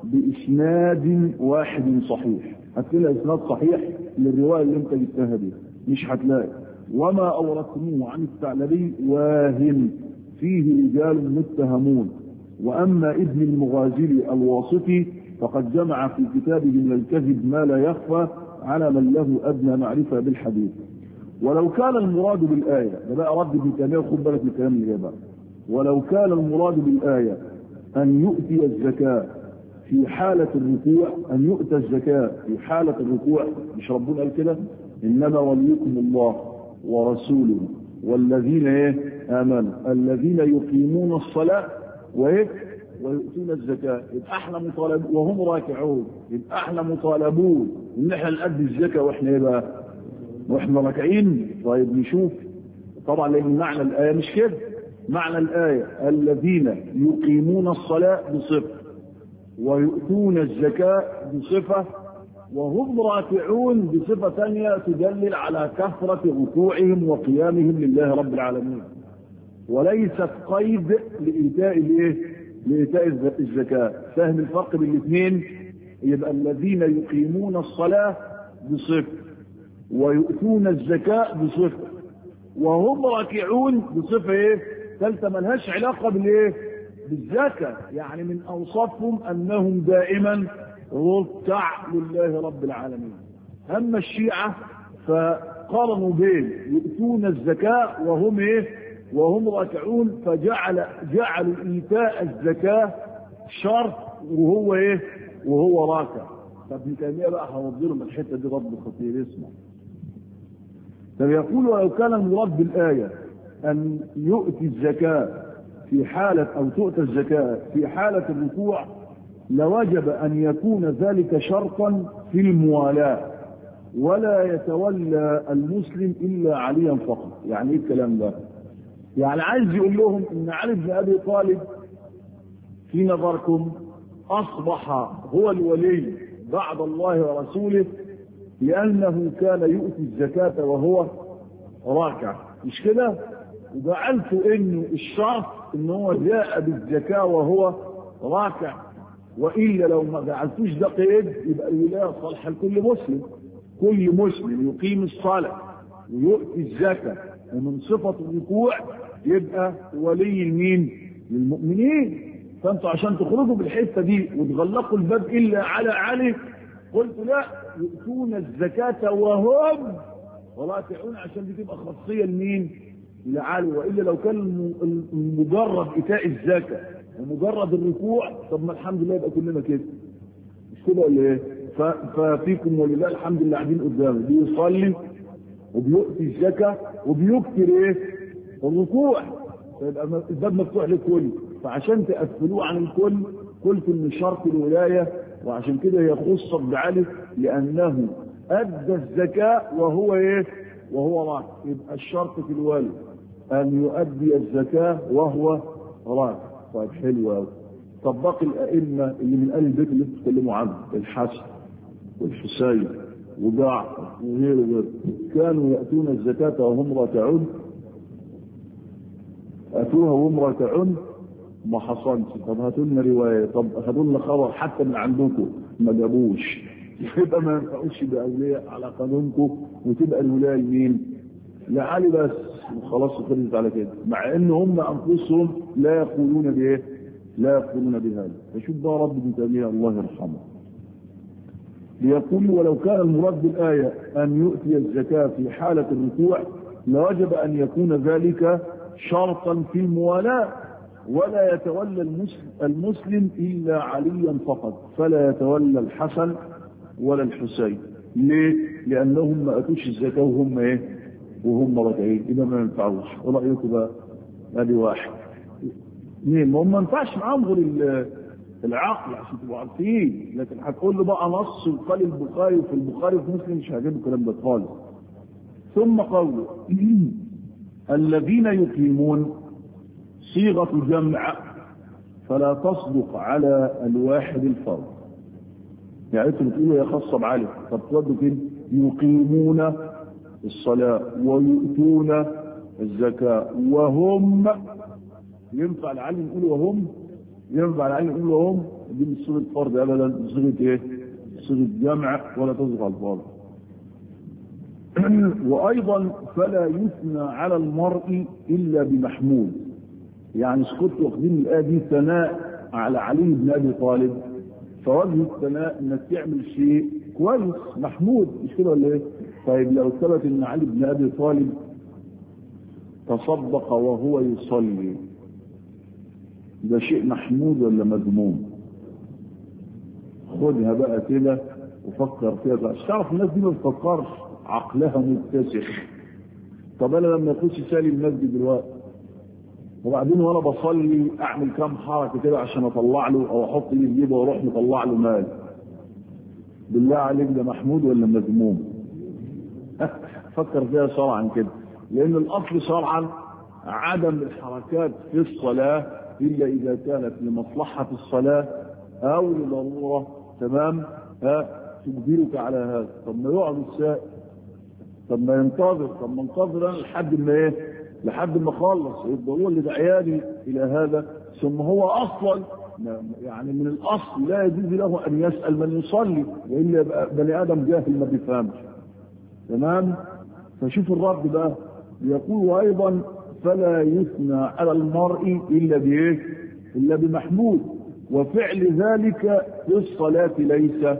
باسناد واحد صحيح. هتلاقي اسناد صحيح للروايه اللي انت جبتها دي مش هتلاقي. وما اوردتموه عن الثعلبي واهن فيه رجال متهمون واما ابن المغازلي الواسطي فقد جمع في كتابه من الكذب ما لا يخفى على من له ادنى معرفه بالحديث. ولو كان المراد بالايه ده بقى رد ابن تيميه وخد بالك من الكلام اللي جاي بقى. ولو كان المراد بالايه ان يؤتي الزكاه في حالة الركوع أن يؤتى الزكاة في حالة الركوع مش ربنا قال كده إنما وليكم الله ورسوله والذين إيه آمنوا الذين يقيمون الصلاة وإيه ويؤتون الزكاة يبقى احنا مطالب وهم راكعون يبقى احنا مطالبون ان احنا نأدي الزكاة واحنا ايه بقى؟ واحنا راكعين طيب نشوف طبعا لان معنى الآية مش كده معنى الآية الذين يقيمون الصلاة بصفة ويؤتون الزكاة بصفة وهم راكعون بصفة ثانية تدلل على كثرة ركوعهم وقيامهم لله رب العالمين وليست قيد لإيتاء الايه؟ لإيتاء الزكاة فاهم الفرق بين الاثنين يبقى الذين يقيمون الصلاة بصفة ويؤتون الزكاة بصفة وهم راكعون بصفة ايه ثالثة ملهاش علاقة بالايه بالزكاة يعني من اوصافهم انهم دائما ركع لله رب العالمين اما الشيعة فقارنوا بين يؤتون الزكاة وهم ايه وهم راكعون فجعل جعلوا ايتاء الزكاه شرط وهو ايه وهو راكع فابن تيميه بقى هوضي لهم الحته دي رد خطير اسمع طب يقول ولو كان المراد بالايه ان يؤتي الزكاه في حاله او تؤتى الزكاه في حاله الركوع لوجب ان يكون ذلك شرطا في الموالاه ولا يتولى المسلم الا عليا فقط يعني ايه الكلام ده يعني عايز يقول لهم ان علي بن ابي طالب في نظركم اصبح هو الولي بعد الله ورسوله لانه كان يؤتي الزكاه وهو راكع مش كده وجعلت ان الشرط ان هو جاء بالزكاه وهو راكع والا لو ما جعلتوش ده قيد يبقى الولايه صالحه لكل مسلم كل مسلم يقيم الصلاه ويؤتي الزكاه ومن صفه الركوع يبقى ولي المين؟ للمؤمنين فانتوا عشان تخرجوا بالحته دي وتغلقوا الباب الا على علي قلت لا يؤتون الزكاه وهم وراكعون عشان دي تبقى خاصيه لمين؟ لعلي والا لو كان مجرد ايتاء الزكاه ومجرد الركوع طب ما الحمد لله يبقى كلنا كده مش كده ولا ايه؟ ففيكم ولله الحمد لله قاعدين قدامه بيصلي وبيؤتي الزكاه وبيكثر ايه؟ الركوع فيبقى الباب مفتوح للكل فعشان تقفلوه عن الكل قلت ان شرط الولايه وعشان كده هي خصت بعلي لانه ادى الزكاه وهو ايه؟ وهو راكع يبقى الشرط في الوالي ان يؤدي الزكاه وهو راكع طيب حلو قوي طب باقي الائمه اللي من اهل البيت اللي بتتكلموا عنه الحسن والحسين وجعفر وغيره وغيره كانوا ياتون الزكاه وهم راكعون اتوها وهم راكعون ما حصلش طب هاتوا لنا روايه طب هاتوا لنا خبر حتى من عندكم ما جابوش يبقى ما ينفعوش يبقى اولياء على قانونكم وتبقى الولايه لمين؟ لعلي بس وخلاص خلصت على كده مع ان هم انفسهم لا يقولون بايه؟ لا يقولون بهذا فشوف بقى رب ابن تيميه الله يرحمه ليقول ولو كان المراد بالآية أن يؤتي الزكاة في حالة الركوع لوجب أن يكون ذلك شرطا في الموالاة ولا يتولى المسلم, المسلم إلا عليا فقط فلا يتولى الحسن ولا الحسين ليه؟ لأنهم ما أتوش الزكاة وهم إيه؟ وهم راجعين إذا ما ينفعوش ورأيكم بقى أدي واحد اثنين ما هم ما ينفعش معاهم غير العقل عشان تبقوا عارفين لكن هتقول له بقى نص وقال البخاري وفي البخاري وفي مسلم مش هجيب الكلام ده خالص ثم قوله الذين يقيمون صيغة جمع فلا تصدق على الواحد الفرد يعني انتوا بتقولوا يا خاصة بعلي طب تودوا كده يقيمون الصلاة ويؤتون الزكاة وهم ينفع لعلي نقول وهم ينفع لعلي نقول وهم دي مش صيغة فرد ابدا صيغة ايه؟ صيغة جمع ولا تصدق على الفرد وايضا فلا يثنى على المرء الا بمحمود يعني سكت واخدين الايه دي ثناء على علي بن ابي طالب فوجه الثناء انك تعمل شيء كويس محمود مش كده ولا ايه؟ طيب لو ثبت ان علي بن ابي طالب تصدق وهو يصلي ده شيء محمود ولا مذموم؟ خدها بقى كده وفكر فيها بقى تعرف الناس دي ما بتفكرش عقلها متسخ طب انا لما اخش سالي المسجد دلوقتي وبعدين وانا بصلي اعمل كام حركه كده عشان اطلع له او احط ايدي في جيبه واروح مطلع له مال بالله عليك ده محمود ولا مذموم فكر فيها شرعا كده لان الاصل شرعا عدم الحركات في الصلاه الا اذا كانت لمصلحه الصلاه او لضروره تمام ها تجبرك على هذا طب ما يقعد السائل طب ما ينتظر طب ما انتظر انا لحد ما ايه لحد ما اخلص يبقى هو اللي دعياني الى هذا ثم هو اصلا يعني من الاصل لا يجوز له ان يسال من يصلي والا يبقى بني ادم جاهل ما بيفهمش تمام فشوف الرد بقى يقول ايضا فلا يثنى على المرء الا بايه؟ الا بمحمود وفعل ذلك في الصلاه ليس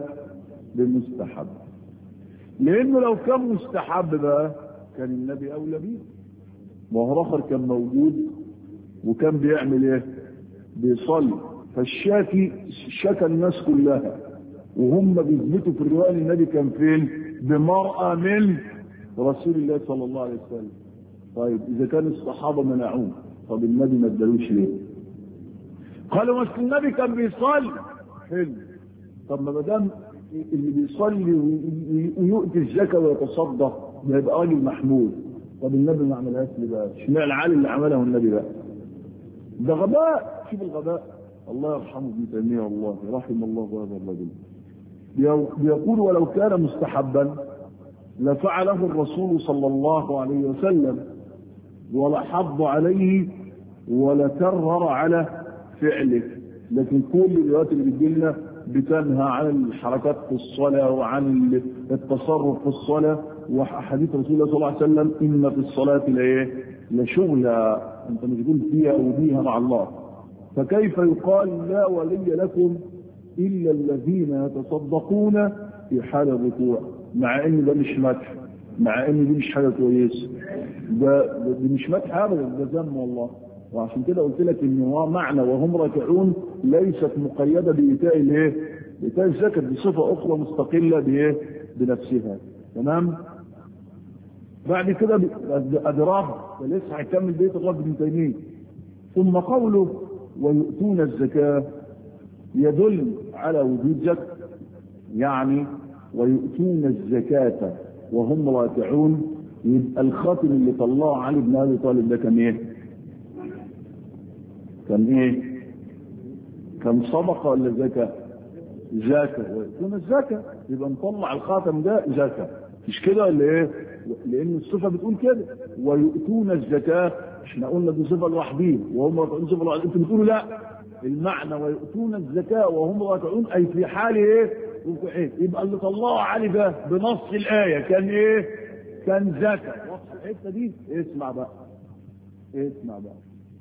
بمستحب لانه لو كان مستحب بقى كان النبي اولى بيه ظهر اخر كان موجود وكان بيعمل ايه بيصلي فالشاكي شكى الناس كلها وهم بيثبتوا في الروايه النبي كان فين بمرأة من رسول الله صلى الله عليه وسلم طيب اذا كان الصحابه منعوه طب النبي ما ادالوش ليه قالوا بس النبي كان بيصلي حلو طب ما دام اللي بيصلي ويؤتي الزكاه ويتصدق ده يبقى راجل محمود طب النبي ما عملهاش ليه بقى؟ اشمعنى العالي اللي عمله النبي بقى؟ ده غباء شوف الغباء الله يرحمه ابن تيميه والله رحم الله هذا الرجل بيقول ولو كان مستحبا لفعله الرسول صلى الله عليه وسلم ولحض عليه ولكرر على فعله لكن كل الروايات اللي بتجيلنا بتنهى عن الحركات في الصلاة وعن التصرف في الصلاة وحديث رسول الله صلى الله عليه وسلم إن في الصلاة لإيه؟ لشغلة أنت مشغول فيها وبيها مع الله فكيف يقال لا ولي لكم إلا الذين يتصدقون في حال الركوع مع إن ده مش مدح مع إن دي مش حاجة كويسة ده, ده مش مدح أبدا ده ذم والله وعشان كده قلت لك ان هو معنى وهم راكعون ليست مقيده بايتاء الايه؟ بايتاء الزكاه دي صفه اخرى مستقله بايه؟ بنفسها تمام؟ بعد كده ادراج لسه هيكمل بيت الله ابن تيميه ثم قوله ويؤتون الزكاه يدل على وجود زكاه يعني ويؤتون الزكاه وهم راكعون يبقى الخاتم اللي طلعه علي بن ابي طالب ده كان ايه؟ كان ايه كان صدقة ولا زكاة زكاة ويكون الزكاة يبقى نطلع الخاتم ده زكاة مش كده ولا ايه لان الصفة بتقول كده ويؤتون الزكاة احنا قلنا دي صفة لوحدين وهم راكعون صفة لوحدين انتوا بتقولوا لا المعنى ويؤتون الزكاة وهم راكعون اي في حال ايه ايه يبقى اللي طلعه علي ده بنص الآية كان ايه كان زكاة وصف الحتة دي اسمع بقى اسمع بقى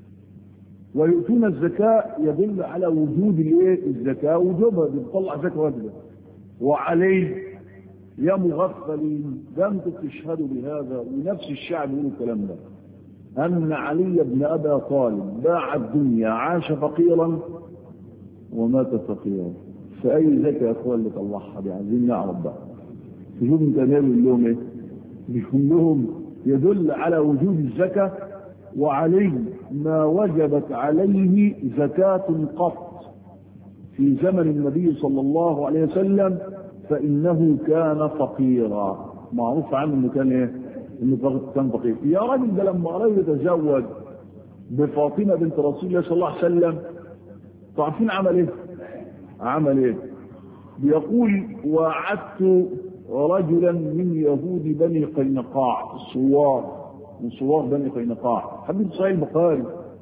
ويؤتون الزكاة يدل على وجود الايه الزكاة وجوبها بتطلع زكاة واجبة وعليه يا مغفلين لم تشهدوا بهذا ونفس الشعب يقول الكلام ده أن علي بن أبا طالب باع الدنيا عاش فقيرا ومات فقيرا فأي زكاة يا أخوان اللي طلعها دي عايزين نعرف بقى تشوف انت بيقول لهم ايه؟ بيقول لهم يدل على وجود الزكاة وعليه ما وجبت عليه زكاة قط في زمن النبي صلى الله عليه وسلم فإنه كان فقيرا معروف عنه انه كان ايه؟ انه كان فقير يا راجل ده لما قريب يتزوج بفاطمة بنت رسول الله صلى الله عليه وسلم تعرفين عمل ايه؟ عمل ايه؟ بيقول وعدت رجلا من يهود بني قينقاع الصوار من صوار بني قينقاع حديث صحيح البخاري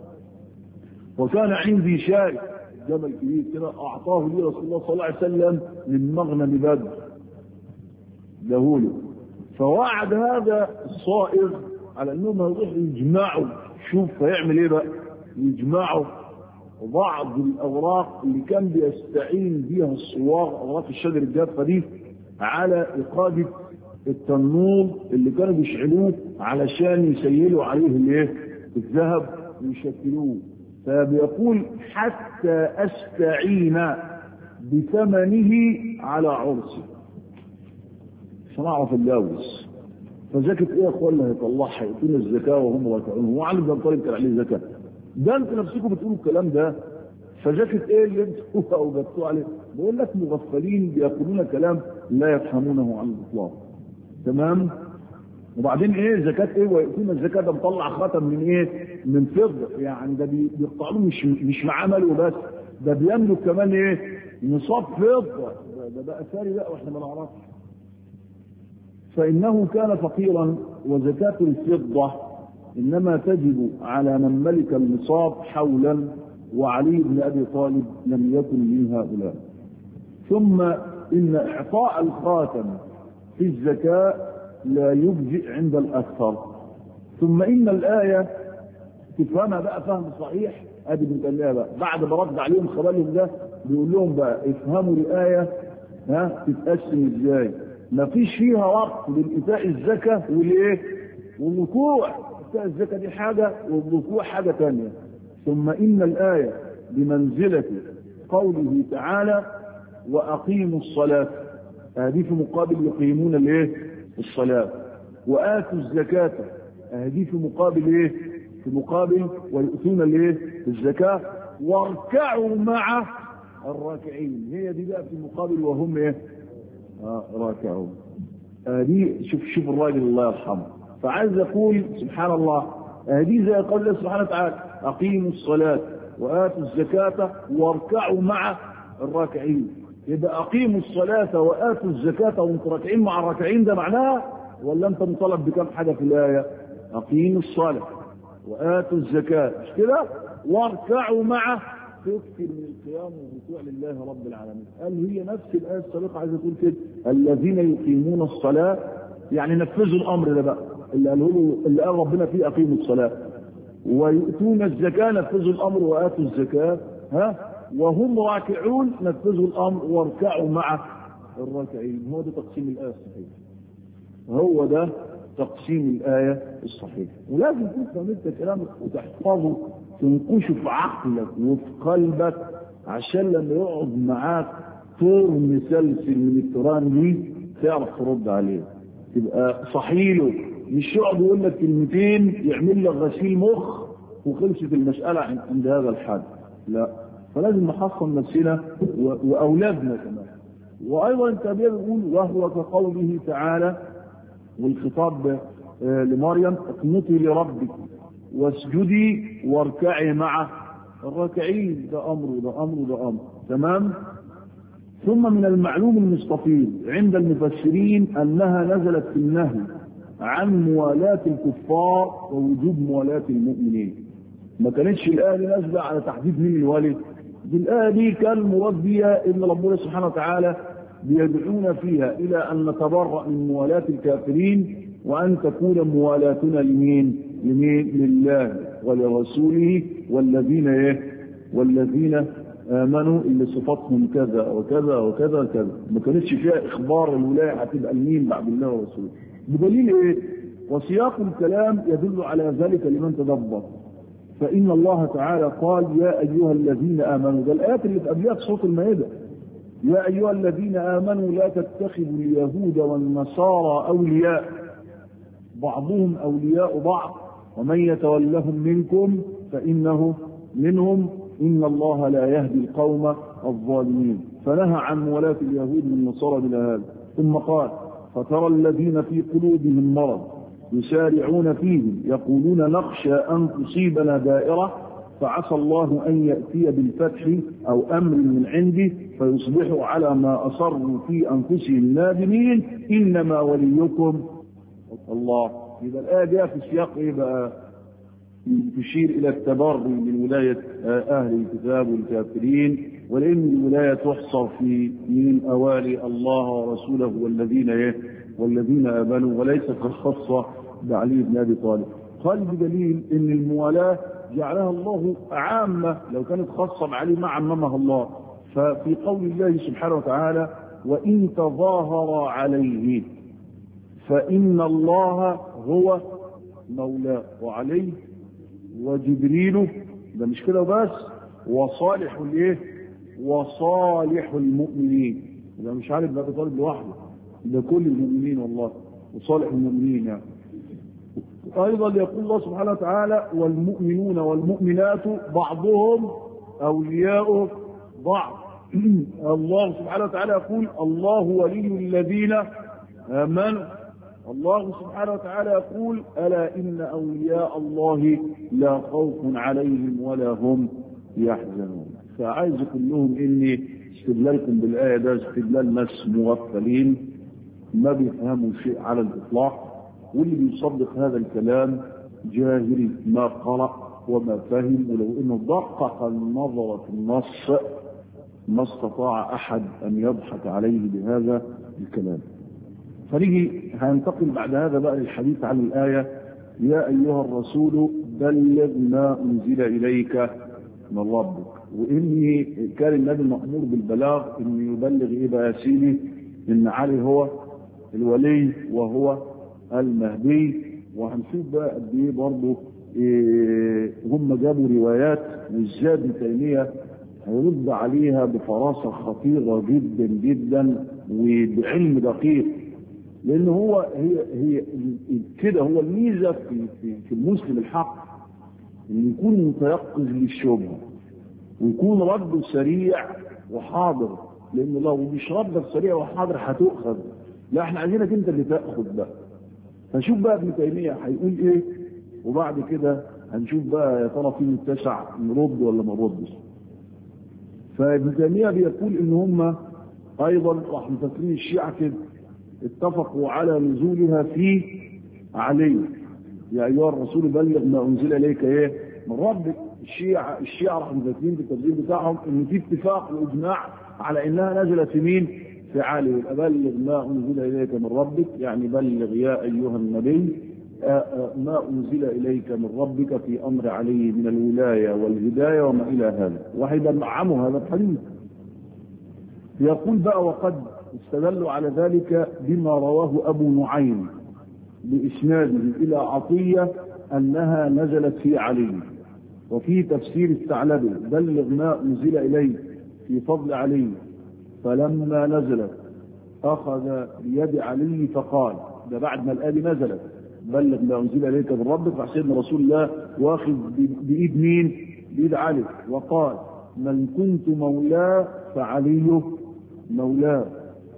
وكان عندي شاي جبل كبير كده اعطاه لي رسول الله صلى الله عليه وسلم من مغنم بدر دهوله فوعد هذا الصائغ على انهم هيروحوا يجمعوا شوف هيعمل ايه بقى يجمعوا بعض الاوراق اللي كان بيستعين بها الصواغ اوراق الشجر الجافه دي على اقاده التنور اللي كانوا بيشعلوه علشان يسيلوا عليه الايه الذهب ويشكلوه فبيقول حتى استعين بثمنه على عرسي عشان اعرف اتجوز فزكاة ايه يا اخوان اللي هيطلعها يؤتون الزكاة وهم راكعون هو علي بن طالب كان عليه زكاة ده انتوا نفسكم بتقولوا الكلام ده فزكاة ايه اللي انتوا اوجدتوه عليه بقول لك مغفلين بيقولون كلام لا يفهمونه عن الاطلاق تمام وبعدين ايه زكاة ايه ويؤتون الزكاة ده مطلع خاتم من ايه من فضة يعني ده بيقطع له مش مش معاه مال وبس ده بيملك كمان ايه نصاب فضة ده, ده بقى ثري بقى واحنا ما نعرفش فإنه كان فقيرا وزكاة الفضة إنما تجب على من ملك النصاب حولا وعلي بن أبي طالب لم يكن من هؤلاء ثم إن إعطاء الخاتم في الزكاة لا يجزئ عند الأكثر ثم إن الآية تفهمها بقى فهم صحيح ادي بنقول لها بقى بعد ما رد عليهم خبرهم ده بيقول لهم بقى افهموا الآية ها تتقسم ازاي ما فيش فيها وقت للإيتاء الزكاة والايه والركوع وإيتاء الزكاة دي حاجة والركوع حاجة ثانية ثم إن الآية بمنزلة قوله تعالى وأقيموا الصلاة هذه في مقابل يقيمون الايه؟ الصلاة وآتوا الزكاة هذه في مقابل ايه؟ في مقابل ويؤتون الايه؟ الزكاة واركعوا مع الراكعين هي دي بقى في مقابل وهم ايه؟ آه راكعون هذه شوف شوف الراجل الله يرحمه فعايز يقول سبحان الله هذه زي قول الله سبحانه وتعالى اقيموا الصلاه واتوا الزكاه واركعوا مع الراكعين يبقى اقيموا الصلاه واتوا الزكاه وانتم راكعين مع الراكعين ده معناه ولا انت مطالب بكم حاجه في الايه اقيموا الصلاه واتوا الزكاه مش كده واركعوا مع تكثر من القيام والركوع لله رب العالمين قال هي نفس الايه السابقه عايزه تقول كده الذين يقيمون الصلاه يعني نفذوا الامر ده بقى اللي قاله له اللي قال ربنا فيه اقيموا الصلاه ويؤتون الزكاه نفذوا الامر واتوا الزكاه ها وهم راكعون نفذوا الامر واركعوا مع الراكعين هو ده تقسيم الايه الصحيح هو ده تقسيم الآية الصحيح ولازم تفهم انت كلامك وتحفظه تنقشه في عقلك وفي قلبك عشان لما يقعد معاك طور مسلسل من التران دي تعرف ترد عليه تبقى صحيله مش يقعد يقول لك كلمتين يعمل لك غسيل مخ وخلصت المسألة عند هذا الحد لا فلازم نحصن نفسنا وأولادنا كمان وأيضا التابعين بيقول وهو كقوله تعالى والخطاب لمريم اقنطي لربك واسجدي واركعي مع الراكعين ده امر وده امر وده امر تمام ثم من المعلوم المستفيض عند المفسرين انها نزلت في النهي عن موالاة الكفار ووجوب موالاة المؤمنين ما كانتش الآية دي نازلة على تحديد مين الوالد دي الآية دي كان المراد بها إن ربنا سبحانه وتعالى بيدعونا فيها إلى أن نتبرأ من موالاة الكافرين وأن تكون موالاتنا لمين؟ لمين؟ لله ولرسوله والذين إيه؟ والذين آمنوا اللي صفاتهم كذا وكذا وكذا وكذا ما كانتش فيها إخبار الولاية هتبقى لمين بعد الله ورسوله بدليل إيه؟ وسياق الكلام يدل على ذلك لمن تدبر فإن الله تعالى قال يا أيها الذين آمنوا ده الآيات اللي في قبلها في صوت المائدة يا أيها الذين آمنوا لا تتخذوا اليهود والنصارى أولياء بعضهم أولياء بعض ومن يتولهم منكم فإنه منهم إن الله لا يهدي القوم الظالمين فنهى عن مولاة اليهود والنصارى بلا هذا ثم قال فترى الذين في قلوبهم مرض يسارعون فيهم يقولون نخشى أن تصيبنا دائرة فعسى الله أن يأتي بالفتح أو أمر من عنده فيصبحوا على ما أصروا في أنفسهم نادمين إنما وليكم الله إذا الآية جاء في سياق إيه بقى تشير إلى التبري من ولاية أهل الكتاب والكافرين ولأن الولاية تحصر في من أوالي الله ورسوله والذين إيه والذين آمنوا وليست خاصة بعلي بن أبي طالب قال بدليل أن الموالاة جعلها الله عامة لو كانت خاصة بعلي ما عممها الله ففي قول الله سبحانه وتعالى وإن تظاهر عليه فإن الله هو مولاه وعليه وجبريل ده مش كده بس وصالح الايه وصالح المؤمنين ده مش عارف بقى طالب لوحده ده كل المؤمنين والله وصالح المؤمنين يعني ايضا يقول الله سبحانه وتعالى والمؤمنون والمؤمنات بعضهم اولياء بعض الله سبحانه وتعالى يقول الله ولي الذين امنوا الله سبحانه وتعالى يقول ألا إن أولياء الله لا خوف عليهم ولا هم يحزنون فعايز أقول لهم إني استدلالكم بالآية ده استدلال ناس مغفلين ما بيفهموا شيء على الإطلاق واللي بيصدق هذا الكلام جاهل ما قرأ وما فهم ولو إنه دقق النظر في النص ما استطاع أحد أن يضحك عليه بهذا الكلام فنيجي هننتقل بعد هذا بقى للحديث عن الآية يا أيها الرسول بلغ ما أنزل إليك من ربك وإني كان النبي مأمور بالبلاغ إنه يبلغ إيه بقى يا سيدي إن علي هو الولي وهو المهدي وهنشوف بقى قد ايه برضه إيه هم جابوا روايات وازاي ابن تيميه هيرد عليها بفراسه خطيره جدا جدا وبعلم دقيق لان هو هي هي كده هو الميزه في في, في المسلم الحق انه يكون متيقظ للشبهه ويكون رده سريع وحاضر لانه لو مش ردك سريع وحاضر هتؤخذ لا احنا عايزينك انت اللي تاخذ بقى فشوف بقى ابن تيميه هيقول ايه وبعد كده هنشوف بقى يا ترى في متسع نرد ولا ما نردش فابن تيميه بيقول ان هم ايضا راح مفكرين الشيعه كده اتفقوا على نزولها في علي يا ايها الرسول بلغ ما انزل اليك ايه من ربك الشيعة الشيعة راح مفكرين في التبليغ بتاعهم ان في اتفاق واجماع على انها نزلت في مين؟ في علي يبقى بلغ ما انزل اليك من ربك يعني بلغ يا ايها النبي ما انزل اليك من ربك في امر علي من الولايه والهدايه وما الى هذا وهيبقى معموا هذا الحديث يقول بقى وقد استدلوا على ذلك بما رواه ابو نعيم باسناده الى عطيه انها نزلت في علي وفي تفسير الثعلبي بلغ ما انزل اليك في فضل علي فلما نزلت اخذ بيد علي فقال ده بعد ما الايه نزلت بلغ ما انزل اليك من ربك فسيدنا رسول الله واخذ بايد مين؟ بايد علي وقال من كنت مولاه فعلي مولاه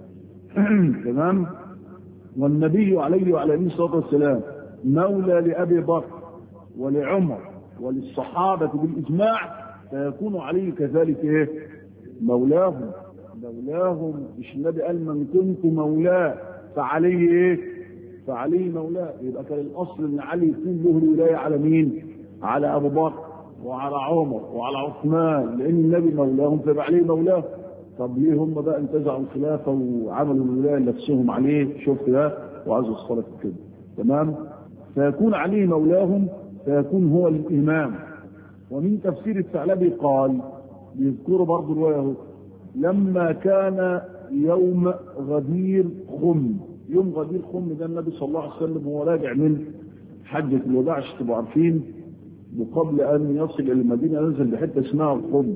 تمام والنبي عليه وعلى اله الصلاه والسلام مولى لابي بكر ولعمر وللصحابه بالاجماع فيكون علي كذلك ايه؟ مولاهم مولاهم مش النبي قال من كنت مولاه فعلي ايه؟ فعلي مولاه يبقى كان الاصل ان علي يكون له الولايه على مين؟ على ابو بكر وعلى عمر وعلى عثمان لان النبي مولاهم فيبقى علي مولاه طب ليه هم بقى انتزعوا الخلافه وعملوا الولايه لنفسهم عليه شفت ده وعزوا الصلاه كده تمام؟ فيكون علي مولاهم فيكون هو الامام ومن تفسير الثعلبي قال يذكروا برضه الروايه لما كان يوم غدير خم يوم غدير خم ده النبي صلى الله عليه وسلم وهو راجع من حجة الوداع عشان تبقوا عارفين وقبل أن يصل إلى المدينة نزل بحتة اسمها الخم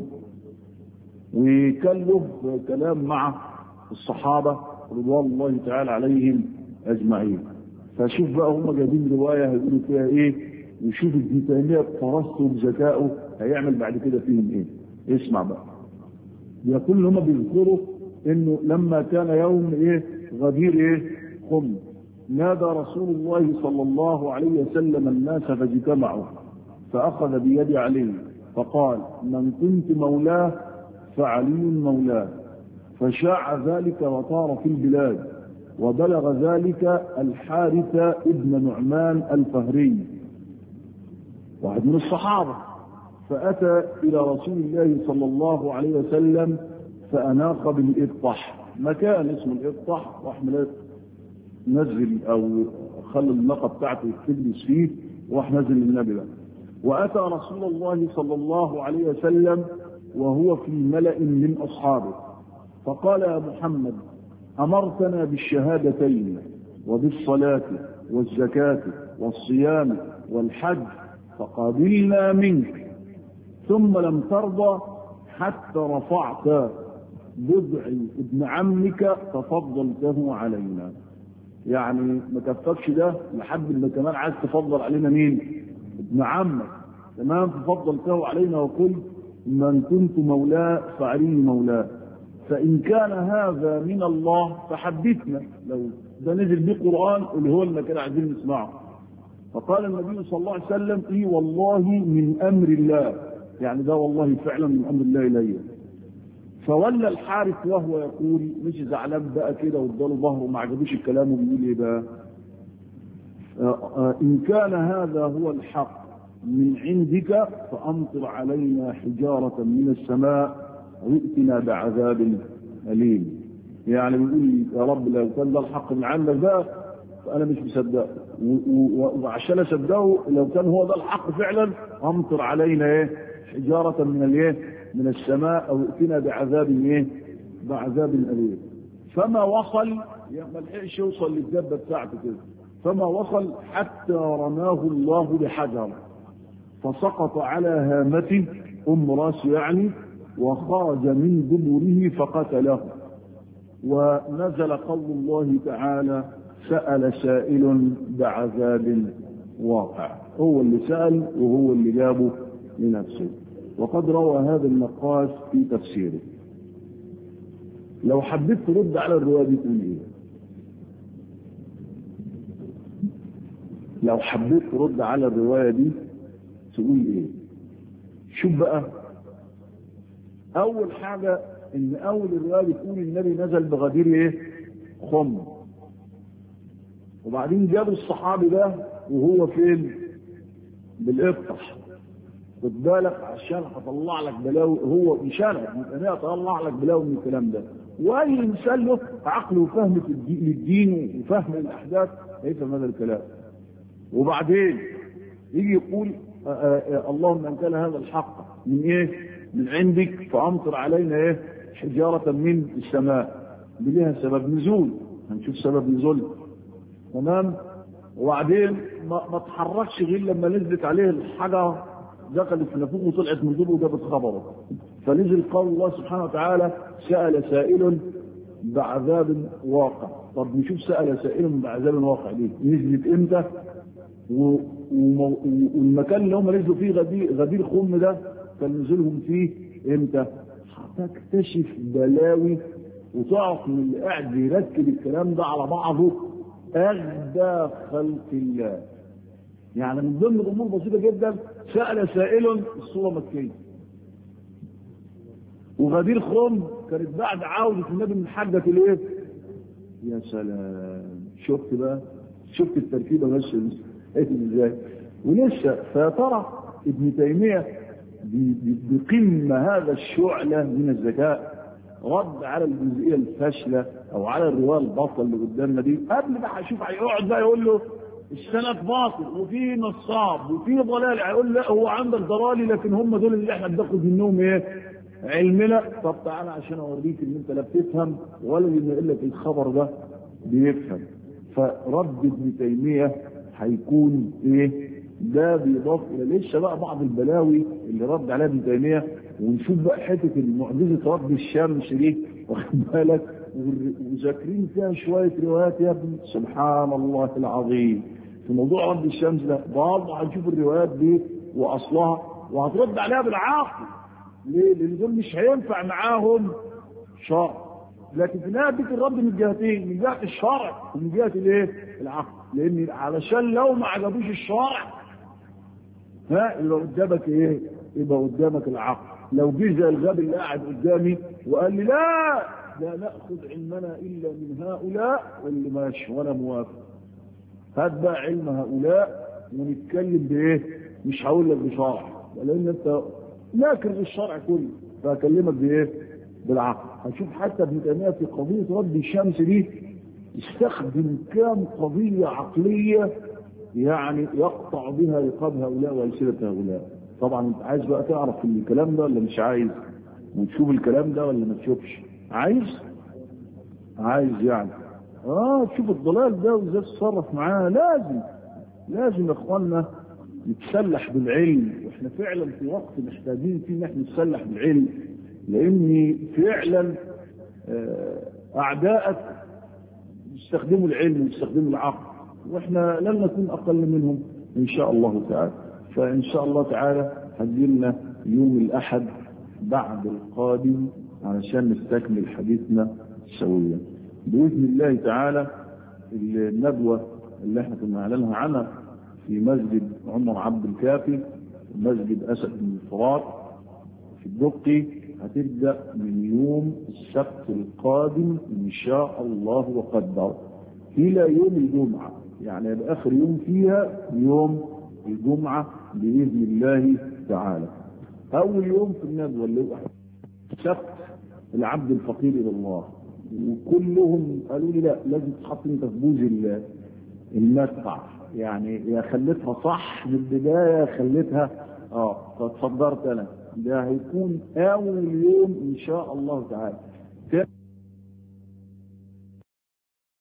وكان له كلام مع الصحابة رضوان الله تعالى عليهم أجمعين فشوف بقى هم جايبين رواية هيقولوا فيها إيه وشوف ابن تيمية بفراسته وبذكائه هيعمل بعد كده فيهم إيه اسمع بقى يقول ان هم بيذكروا انه لما كان يوم ايه غدير ايه خم نادى رسول الله صلى الله عليه وسلم الناس فاجتمعوا فاخذ بيد علي فقال من كنت مولاه فعلي مولاه فشاع ذلك وطار في البلاد وبلغ ذلك الحارث ابن نعمان الفهري واحد من الصحابه فأتى إلى رسول الله صلى الله عليه وسلم فأناق بالإبطح مكان اسمه الإبطح راح نزل أو خلى اللقب بتاعته تجلس فيه وراح نزل للنبي بقى وأتى رسول الله صلى الله عليه وسلم وهو في ملأ من أصحابه فقال يا محمد أمرتنا بالشهادتين وبالصلاة والزكاة والصيام والحج فقابلنا منك ثم لم ترضى حتى رفعت بضع ابن عمك ففضلته علينا يعني ما كفكش ده لحد ما كمان عايز تفضل علينا مين ابن عمك تمام ففضلته علينا وقلت من كنت مولاه فعلي مولاه فإن كان هذا من الله فحدثنا لو ده نزل بيه قرآن اللي هو اللي كده عايزين نسمعه فقال النبي صلى الله عليه وسلم اي والله من امر الله يعني ده والله فعلا من امر الله الي فولى الحارث وهو يقول مش زعلان بقى كده واداله ظهره ما عجبوش الكلام وبيقول ايه بقى ان كان هذا هو الحق من عندك فامطر علينا حجاره من السماء وائتنا بعذاب اليم يعني بيقول يا رب لو كان ده الحق من عندك بقى فانا مش مصدقه وعشان اصدقه لو كان هو ده الحق فعلا امطر علينا ايه حجاره من الايه من السماء او ائتنا بعذاب ايه بعذاب اليم فما وصل ما لحقش يوصل للدبه بتاعته كده فما وصل حتى رماه الله بحجر فسقط على هامته أم راس يعني وخرج من دبره فقتله ونزل قول الله تعالى سأل سائل بعذاب واقع هو اللي سأل وهو اللي جابه لنفسه وقد روى هذا النقاش في تفسيره لو حبيت ترد على الرواية دي تقول ايه لو حبيت ترد على الرواية دي تقول ايه شوف بقى اول حاجة ان اول الرواية بتقول النبي نزل بغدير ايه خم وبعدين جابوا الصحابي ده وهو فين بالافطح خد بالك عشان هطلع لك بلاوي هو اشاره انا اطلع لك بلاوي من الكلام ده واي انسان له عقل وفهم للدين وفهم الاحداث هيفهم هذا الكلام وبعدين يجي يقول اللهم ان كان هذا الحق من ايه من عندك فامطر علينا ايه حجاره من السماء بليها سبب نزول هنشوف سبب نزول تمام وبعدين ما, ما تحركش غير لما نزلت عليه الحجر دخلت في نافوخه وطلعت من جبه وجابت خبره فنزل قول الله سبحانه وتعالى سأل سائل بعذاب واقع طب نشوف سأل سائل بعذاب واقع دي نزلت امتى و... و... والمكان اللي هم نزلوا فيه غدير, غدير خم ده كان نزولهم فيه امتى هتكتشف بلاوي وتعرف من اللي قاعد بيركب الكلام ده على بعضه أغدى خلق الله يعني من ضمن الأمور بسيطة جدا سأل سائل الصورة مكية وغدير خم كانت بعد عودة النبي من حجة الايه؟ يا سلام شفت بقى شفت التركيبة بس ازاي ولسه فيا ترى ابن تيمية بقمة هذا الشعلة من الذكاء رد على الجزئية الفاشلة او على الرواية الباطلة اللي قدامنا دي قبل ما هشوف هيقعد بقى يقول له السند باطل وفي نصاب وفي ضلال هيقول لا هو عندك ضلالي لكن هم دول اللي احنا بناخد منهم ايه علمنا طب تعالى عشان اوريك ان انت لا بتفهم ولا بينقل لك الخبر ده بيفهم فرد ابن تيميه هيكون ايه ده بيضاف الى لسه بقى بعض البلاوي اللي رد عليها ابن تيميه ونشوف بقى حته المعجزه رب الشمس دي واخد بالك وذاكرين فيها شويه روايات يا ابني سبحان الله العظيم في موضوع رب الشمس ده برضه هنشوف الروايات دي واصلها وهترد عليها بالعقل ليه؟ لان دول مش هينفع معاهم شرع لكن في النهايه ديك الرد من جهتين من جهه الشرع ومن جهه الايه؟ العقل لان علشان لو ما عجبوش الشرع ها يبقى قدامك ايه؟ يبقى قدامك العقل لو جه زي الغبي اللي قاعد قدامي وقال لي لا لا ناخذ علمنا الا من هؤلاء واللي ماشي وانا موافق هات بقى علم هؤلاء ونتكلم بايه؟ مش هقول لك بشرع لان انت ناكر للشرع كله فاكلمك بايه؟ بالعقل هنشوف حتى ابن تيميه في قضيه رد الشمس دي استخدم كام قضيه عقليه يعني يقطع بها رقاب هؤلاء والسنه هؤلاء طبعا انت عايز بقى تعرف الكلام ده ولا مش عايز وتشوف الكلام ده ولا ما تشوفش عايز عايز يعني اه تشوف الضلال ده وازاي تتصرف معاه لازم لازم يا اخوانا نتسلح بالعلم واحنا فعلا في وقت محتاجين فيه ان احنا نتسلح بالعلم لان فعلا اعدائك يستخدموا العلم ويستخدموا العقل واحنا لن نكون اقل منهم ان شاء الله تعالى فان شاء الله تعالى هتجيلنا يوم الاحد بعد القادم علشان نستكمل حديثنا سويا باذن الله تعالى الندوه اللي احنا كنا اعلنها عنها في مسجد عمر عبد الكافي مسجد اسد بن الفرات في الدقي هتبدا من يوم السبت القادم ان شاء الله وقدر الى يوم الجمعه يعني يبقى اخر يوم فيها يوم الجمعه باذن الله تعالى اول يوم في الندوه اللي هو سبت العبد الفقير الى الله وكلهم قالوا لي لا لازم تحط انت في بوز المدفع يعني يا خليتها صح من البدايه يا خليتها اه فاتصدرت انا ده هيكون اول يوم ان شاء الله تعالى